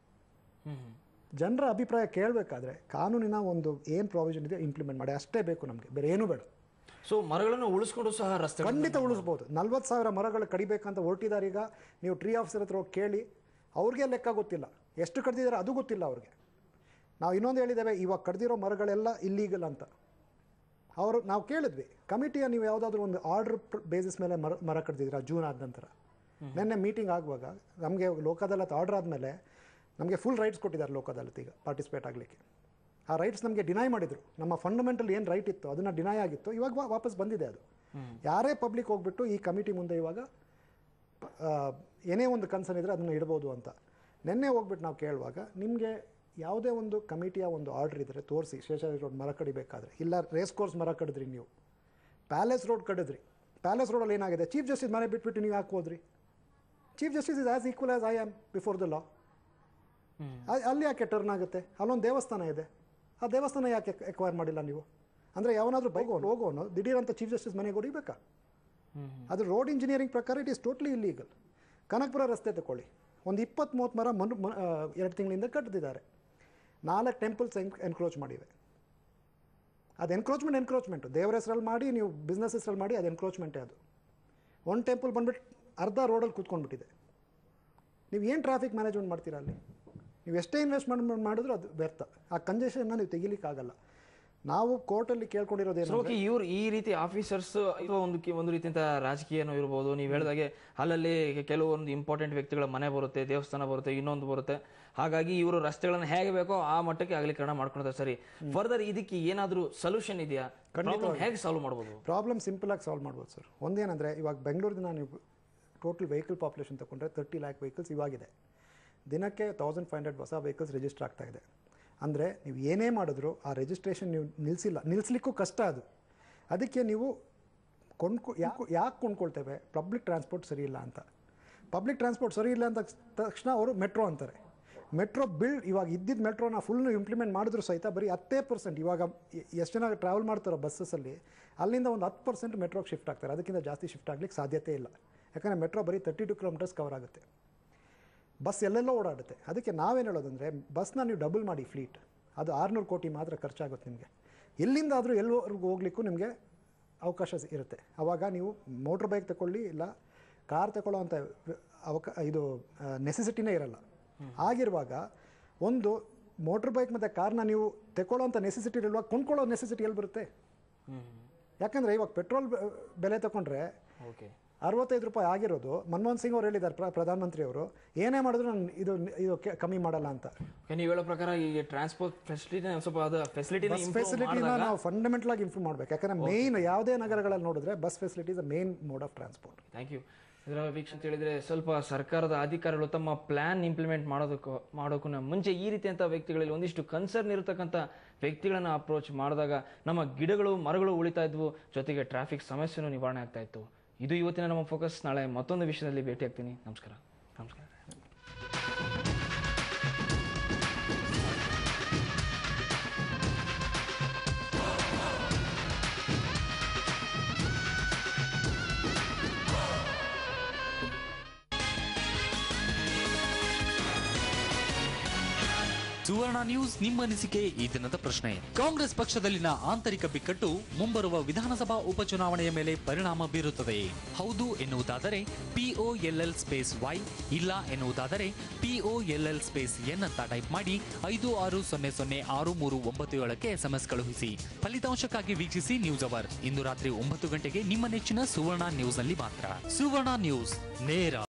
ಜನರ ಅಭಿಪ್ರಾಯ ಕೇಳಬೇಕಾದ್ರೆ ಕಾನೂನಿನ ಒಂದು ಏನು ಪ್ರಾವಿಷನ್ ಇದೆ ಇಂಪ್ಲಿಮೆಂಟ್ ಮಾಡಿ ಅಷ್ಟೇ ಬೇಕು ನಮಗೆ ಬೇರೆ ಏನೂ ಬೇಡ ಸೊ ಮರಗಳನ್ನು ಉಳಿಸ್ಕೊಂಡು ಸಹ ರಸ್ತೆ ಖಂಡಿತ ಉಳಿಸ್ಬೋದು ನಲ್ವತ್ತು ಸಾವಿರ ಮರಗಳು ಕಡಿಬೇಕಂತ ಹೊರಟಿದ್ದಾರೆ ಈಗ ನೀವು ಟ್ರೀ ಆಫೀಸರ್ ಹತ್ರ ಹೋಗಿ ಕೇಳಿ ಅವ್ರಿಗೆ ಲೆಕ್ಕ ಗೊತ್ತಿಲ್ಲ ಎಷ್ಟು ಕಡ್ದಿದ್ದಾರೆ ಅದು ಗೊತ್ತಿಲ್ಲ ಅವ್ರಿಗೆ ನಾವು ಇನ್ನೊಂದು ಹೇಳಿದ್ದೇವೆ ಇವಾಗ ಕಡ್ದಿರೋ ಮರಗಳೆಲ್ಲ ಇಲ್ಲೀಗಲ್ ಅಂತ ಅವರು ನಾವು ಕೇಳಿದ್ವಿ ಕಮಿಟಿಯ ನೀವು ಯಾವುದಾದ್ರೂ ಒಂದು ಆರ್ಡರ್ ಬೇಸಿಸ್ ಮೇಲೆ ಮರ ಮರ ಕಡ್ದಿದ್ದೀರಾ ಜೂನ್ ಆದ ನಂತರ ನಿನ್ನೆ ಮೀಟಿಂಗ್ ಆಗುವಾಗ ನಮಗೆ ಲೋಕ ಅದಾಲತ್ ಆರ್ಡರ್ ಆದಮೇಲೆ ನಮಗೆ ಫುಲ್ ರೈಟ್ಸ್ ಕೊಟ್ಟಿದ್ದಾರೆ ಲೋಕ ಅದಾಲತ್ ಈಗ ಪಾರ್ಟಿಸಿಪೇಟ್ ಆಗಲಿಕ್ಕೆ ಆ ರೈಟ್ಸ್ ನಮಗೆ ಡಿನೈ ಮಾಡಿದರು ನಮ್ಮ ಫಂಡಮೆಂಟಲ್ ಏನು ರೈಟ್ ಇತ್ತು ಅದನ್ನು ಡಿನೈ ಆಗಿತ್ತು ಇವಾಗ ವಾ- ವಾಪಸ್ ಬಂದಿದೆ ಅದು ಯಾರೇ ಪಬ್ಲಿಕ್ ಹೋಗ್ಬಿಟ್ಟು ಈ ಕಮಿಟಿ ಮುಂದೆ ಇವಾಗ ಆ, ಏನೇ ಒಂದು ಕನ್ಸರ್ನ್ ಇದ್ದರೆ ಅದನ್ನು ಇಡ್ಬೋದು ಅಂತ ನಿನ್ನೆ ಹೋಗ್ಬಿಟ್ಟು ನಾವು ಕೇಳುವಾಗ ನಿಮಗೆ ಯಾವುದೇ ಒಂದು ಕಮಿಟಿಯ ಒಂದು ಆರ್ಡರ್ ಇದ್ದರೆ ತೋರಿಸಿ ಶೇಷಾದ್ರಿ ರೋಡ್ ಮರ ಕಡಿಬೇಕಾದ್ರೆ ಇಲ್ಲ ರೇಸ್ ಕೋರ್ಸ್ ಮರ ಕಡಿದ್ರಿ ನೀವು ಪ್ಯಾಲೇಸ್ ರೋಡ್ ಕಡಿದ್ರಿ ಪ್ಯಾಲೇಸ್ ರೋಡಲ್ಲಿ ಏನಾಗಿದೆ ಚೀಫ್ ಜಸ್ಟಿಸ್ ಮನೆ ಬಿಟ್ಬಿಟ್ಟು ನೀವು ಯಾಕೆ ಹೋದ್ರಿ chief justice is as equal as I am before the law ಅಲ್ಲಿ ಯಾಕೆ ಟರ್ನ್ ಆಗುತ್ತೆ ಅಲ್ಲೊಂದು ದೇವಸ್ಥಾನ ಇದೆ ಆ ದೇವಸ್ಥಾನ ಯಾಕೆ ಎಕ್ವೈರ್ ಮಾಡಿಲ್ಲ ನೀವು ಅಂದರೆ ಯಾವನಾದ್ರೂ ಬೈಕ್ ಹೋಗೋನು ದಿಢೀರಂತ ಚೀಫ್ ಜಸ್ಟಿಸ್ ಮನೆಗೆ ಹೊಡಿಬೇಕಾ ಅದು ರೋಡ್ ಇಂಜಿನಿಯರಿಂಗ್ ಪ್ರಕಾರ it is totally illegal Kanakapura ರಸ್ತೆ ತಗೊಳ್ಳಿ ಒಂದು ಇಪ್ಪತ್ತ್ ಮೂವತ್ತು ಮರ ಮನ್ ಎರಡು ತಿಂಗಳಿಂದ ಕಟ್ಟಿದ್ದಾರೆ ನಾಲ್ಕು ಟೆಂಪಲ್ಸ್ ಎನ್ಕ್ರೋಚ್ ಮಾಡಿವೆ ಅದು ಎನ್ಕ್ರೋಚ್ಮೆಂಟ್ ಎನ್ಕ್ರೋಚ್ಮೆಂಟು ದೇವರ ಹೆಸರಲ್ಲಿ ಮಾಡಿ ನೀವು ಬಿಸ್ನೆಸ್ ಹೆಸರಲ್ಲಿ ಮಾಡಿ ಅದು ಎನ್ಕ್ರೋಚ್ಮೆಂಟೇ ಅದು ಒಂದು ಟೆಂಪಲ್ ಬಂದ್ಬಿಟ್ಟು ಅರ್ಧ ರೋಡಲ್ಲಿ ಕೂತ್ಕೊಂಡ್ಬಿಟ್ಟಿದೆ ನೀವು ಏನು ಟ್ರಾಫಿಕ್ ಮ್ಯಾನೇಜ್ಮೆಂಟ್ ಮಾಡ್ತೀರಾ ಅಲ್ಲಿ ನೀವು ಎಷ್ಟೇ ಇನ್ವೆಸ್ಟ್ಮೆಂಟ್ ಮಾಡಿದ್ರು ಅದು ವ್ಯರ್ಥ ಆ ಕಂಜೆಷನ್ನ ನೀವು ತೆಗಿಲಿಕ್ಕಾಗಲ್ಲ ನಾವು ಕೋರ್ಟಲ್ಲಿ ಕೇಳ್ಕೊಂಡಿರೋದೇನು ಓಕೆ ಇವ್ರು ಈ ರೀತಿ ಆಫೀಸರ್ಸ್ ಅಥವಾ ಒಂದು ಕಿ- ಒಂದು ರೀತಿಯಿಂದ ರಾಜಕೀಯನೂ ಇರ್ಬೋದು ನೀವು ಹೇಳಿದಾಗೆ ಅಲ್ಲಲ್ಲಿ ಕೆಲವೊಂದು ಇಂಪಾರ್ಟೆಂಟ್ ವ್ಯಕ್ತಿಗಳ ಮನೆ ಬರುತ್ತೆ ದೇವಸ್ಥಾನ ಬರುತ್ತೆ ಇನ್ನೊಂದು ಬರುತ್ತೆ ಹಾಗಾಗಿ ಇವರು ರಸ್ತೆಗಳನ್ನ ಹೇಗೆ ಬೇಕೋ ಆ ಮಟ್ಟಕ್ಕೆ ಅಗಲೀಕರಣ ಮಾಡ್ಕೊಳ್ತಾರೆ ಸರಿ ಫರ್ದರ್ ಇದಕ್ಕೆ ಏನಾದರೂ ಸೊಲ್ಯೂಷನ್ ಇದೆಯಾ ಖಂಡಿತವಾಗಿ. ಹೇಗೆ ಸಾಲ್ವ್ ಮಾಡ್ಬೋದು ಪ್ರಾಬ್ಲಮ್ ಸಿಂಪಲಾಗಿ ಸಾಲ್ವ್ ಮಾಡ್ಬೋದು ಸರ್ ಒಂದೇನಂದರೆ ಇವಾಗ ಬೆಂಗಳೂರಿನ ನೀವು ಟೋಟಲ್ ವೆಹಿಕಲ್ ಪಾಪ್ಯುಲೇಷನ್ ತಗೊಂಡ್ರೆ ತರ್ಟಿ ಲ್ಯಾಕ್ ವೆಹಿಕಲ್ಸ್ ಇವಾಗಿದೆ ದಿನಕ್ಕೆ ತೌಸಂಡ್ ಫೈವ್ ಹಂಡ್ರೆಡ್ ಹೊಸ ವೆಹಿಕಲ್ಸ್ ರಿಜಿಸ್ಟರ್ ಆಗ್ತಾ ಇದೆ ಅಂದರೆ ನೀವು ಏನೇ ಮಾಡಿದ್ರು ಆ ರಿಜಿಸ್ಟ್ರೇಷನ್ ನೀವು ನಿಲ್ಲಿಸಿಲ್ಲ ನಿಲ್ಲಿಸ್ಲಿಕ್ಕೂ ಕಷ್ಟ ಅದು ಅದಕ್ಕೆ ನೀವು ಕೊಂಡ್ಕೊ ಯಾಕೆ ಯಾಕೆ ಕೊಂಡ್ಕೊಳ್ತೇವೆ ಪಬ್ಲಿಕ್ ಟ್ರಾನ್ಸ್ಪೋರ್ಟ್ ಸರಿ ಇಲ್ಲ ಅಂತ ಪಬ್ಲಿಕ್ ಟ್ರಾನ್ಸ್ಪೋರ್ಟ್ ಸರಿ ಇಲ್ಲ ಅಂತ ತಕ್ಷಣ ಅವರು ಮೆಟ್ರೋ ಅಂತಾರೆ ಮೆಟ್ರೋ ಬಿಲ್ಡ್ ಇವಾಗ ಇದ್ದಿದ್ದ ಮೆಟ್ರೋನ ಫುಲ್ ಇಂಪ್ಲಿಮೆಂಟ್ ಮಾಡಿದ್ರು ಸಹಿತ ಬರೀ ಹತ್ತೇ ಪರ್ಸೆಂಟ್ ಇವಾಗ ಎ- ಎಷ್ಟು ಜನ ಟ್ರಾವೆಲ್ ಮಾಡ್ತಾರೋ ಬಸ್ಸಲ್ಲಿ ಅಲ್ಲಿಂದ ಒಂದು ಹತ್ತು ಪರ್ಸೆಂಟ್ ಮೆಟ್ರೋಗೆ ಶಿಫ್ಟ್ ಆಗ್ತಾರೆ ಅದಕ್ಕಿಂತ ಜಾಸ್ತಿ ಶಿಫ್ಟ್ ಆಗ್ಲಿಕ್ಕೆ ಸಾಧ್ಯತೆ ಇಲ್ಲ ಯಾಕಂದರೆ ಮೆಟ್ರೋ ಬರೀ ತರ್ಟಿ ಟು ಕಿಲೋಮೀಟರ್ಸ್ ಕವರ್ ಆಗುತ್ತೆ ಬಸ್ ಎಲ್ಲೆಲ್ಲೋ ಓಡಾಡುತ್ತೆ ಅದಕ್ಕೆ ನಾವೇನು ಹೇಳೋದಂದರೆ ಬಸ್ನ ನೀವು ಡಬಲ್ ಮಾಡಿ ಫ್ಲೀಟ್ ಅದು ಆರುನೂರು ಕೋಟಿ ಮಾತ್ರ ಖರ್ಚಾಗುತ್ತೆ ನಿಮಗೆ ಎಲ್ಲಿಂದಾದರೂ ಎಲ್ಲವರೆಗೂ ಹೋಗ್ಲಿಕ್ಕೂ ನಿಮಗೆ ಅವಕಾಶ ಸಿ- ಇರುತ್ತೆ ಆವಾಗ ನೀವು ಮೋಟ್ರ್ ಬೈಕ್ ತಗೊಳ್ಳಿ ಇಲ್ಲ ಕಾರ್ ತಗೊಳ್ಳೋ ಅಂಥ ಅವಕ ಇದು ನೆಸೆಸಿಟಿನೇ ಇರಲ್ಲ ಆಗಿರುವಾಗ ಒಂದು ಮೋಟ್ರ್ ಬೈಕ್ ಮತ್ತು ಕಾರ್ನ ನೀವು ತಗೊಳ್ಳೋಂಥ ನೆಸೆಸಿಟಿ ಇರುವಾಗ ಕೊಂಡ್ಕೊಳ್ಳೋ ನೆಸೆಸಿಟಿ ಎಲ್ಲಿ ಬರುತ್ತೆ ಯಾಕಂದರೆ ಇವಾಗ ಪೆಟ್ರೋಲ್ ಬೆ- ಬೆಲೆ ತಗೊಂಡ್ರೆ ಓಕೆ ಅರವತ್ತೈದು ರೂಪಾಯಿ ಆಗಿರೋದು ಮನಮೋಹನ್ ಸಿಂಗ್ ಅವ್ರು ಹೇಳಿದ್ದಾರೆ ಪ್ರ ಪ್ರಧಾನಮಂತ್ರಿ ಅವರು ಏನೇ ಮಾಡಿದ್ರು ನಾನು ಇದು ಇದು ಕೆ- ಕಮ್ಮಿ ಮಾಡಲ್ಲ ಅಂತ ನೀವು ಹೇಳೋ ಪ್ರಕಾರ ಈ ಟ್ರಾನ್ಸ್ಪೋರ್ಟ್ ಫೆಸಿಲಿಟಿ ಸ್ವಲ್ಪ ಅದು ಫೆಸಿಲಿಟಿನ ಬಸ್ ಫೆಸಿಲಿಟಿನ ನಾವು ಫಂಡಮೆಂಟಲ್ ಆಗಿ ಇಂಪ್ರೂವ್ ಮಾಡಬೇಕು ಯಾಕಂದ್ರೆ ಮೇನ್ ಯಾವುದೇ ನಗರಗಳಲ್ಲಿ ನೋಡಿದ್ರೆ bus facility is main mode of transport thank you ಇದರ ವೀಕ್ಷಣೆ ಹೇಳಿದ್ರೆ ಸ್ವಲ್ಪ ಸರ್ಕಾರದ ಅಧಿಕಾರಿಗಳು ತಮ್ಮ ಪ್ಲಾನ್ ಇಂಪ್ಲಿಮೆಂಟ್ ಮಾಡೋದಕ್ಕೂ ಮಾಡೋಕ್ಕೂ ಮುಂಚೆ ಈ ರೀತಿಯಂಥ ವ್ಯಕ್ತಿಗಳಲ್ಲಿ ಒಂದಿಷ್ಟು ಕನ್ಸರ್ನ್ ಇರತಕ್ಕಂಥ ವ್ಯಕ್ತಿಗಳನ್ನ ಅಪ್ರೋಚ್ ಮಾಡಿದಾಗ ನಮ್ಮ ಗಿಡಗಳು ಮರಗಳು ಉಳಿತಾ ಇದ್ವು ಜೊತೆಗೆ ಟ್ರಾಫಿಕ್ ಸಮಸ್ಯೆನೂ ನಿವಾರಣೆ ಆಗ್ತಾ ಇತ್ತು ಇದು ಇವತ್ತಿನ ನಮ್ಮ ಫೋಕಸ್ ನಾಳೆ ಮತ್ತೊಂದು ವಿಷಯದಲ್ಲಿ ಭೇಟಿ ಆಗ್ತೀನಿ ನಮಸ್ಕಾರ ನಮಸ್ಕಾರ ಸುವರ್ಣ ನ್ಯೂಸ್ ನಿಮ್ಮ ಅನಿಸಿಕೆ ಈ ದಿನದ ಪ್ರಶ್ನೆ ಕಾಂಗ್ರೆಸ್ ಪಕ್ಷದಲ್ಲಿನ ಆಂತರಿಕ ಬಿಕ್ಕಟ್ಟು ಮುಂಬರುವ ವಿಧಾನಸಭಾ ಉಪಚುನಾವಣೆಯ ಮೇಲೆ ಪರಿಣಾಮ ಬೀರುತ್ತದೆ ಹೌದು ಎನ್ನುವುದಾದರೆ ಪಿಒಎಲ್ಎಲ್ ಸ್ಪೇಸ್ ವೈ ಇಲ್ಲ ಎನ್ನುವುದಾದರೆ ಪಿಒಎಲ್ಎಲ್ ಸ್ಪೇಸ್ ಎನ್ ಅಂತ ಟೈಪ್ ಮಾಡಿ ಐದು ಆರು ಸೊನ್ನೆ ಸೊನ್ನೆ ಆರು ಮೂರು ಒಂಬತ್ತು ಏಳಕ್ಕೆ ಎಸ್ಎಂಎಸ್ ಕಳುಹಿಸಿ ಫಲಿತಾಂಶಕ್ಕಾಗಿ ವೀಕ್ಷಿಸಿ ನ್ಯೂಸ್ ಅವರ್ ಇಂದು ರಾತ್ರಿ ಒಂಬತ್ತು ಗಂಟೆಗೆ ನಿಮ್ಮ ನೆಚ್ಚಿನ ಸುವರ್ಣ ನ್ಯೂಸ್ನಲ್ಲಿ ಮಾತ್ರ ಸುವರ್ಣ ನ್ಯೂಸ್ ನೇರ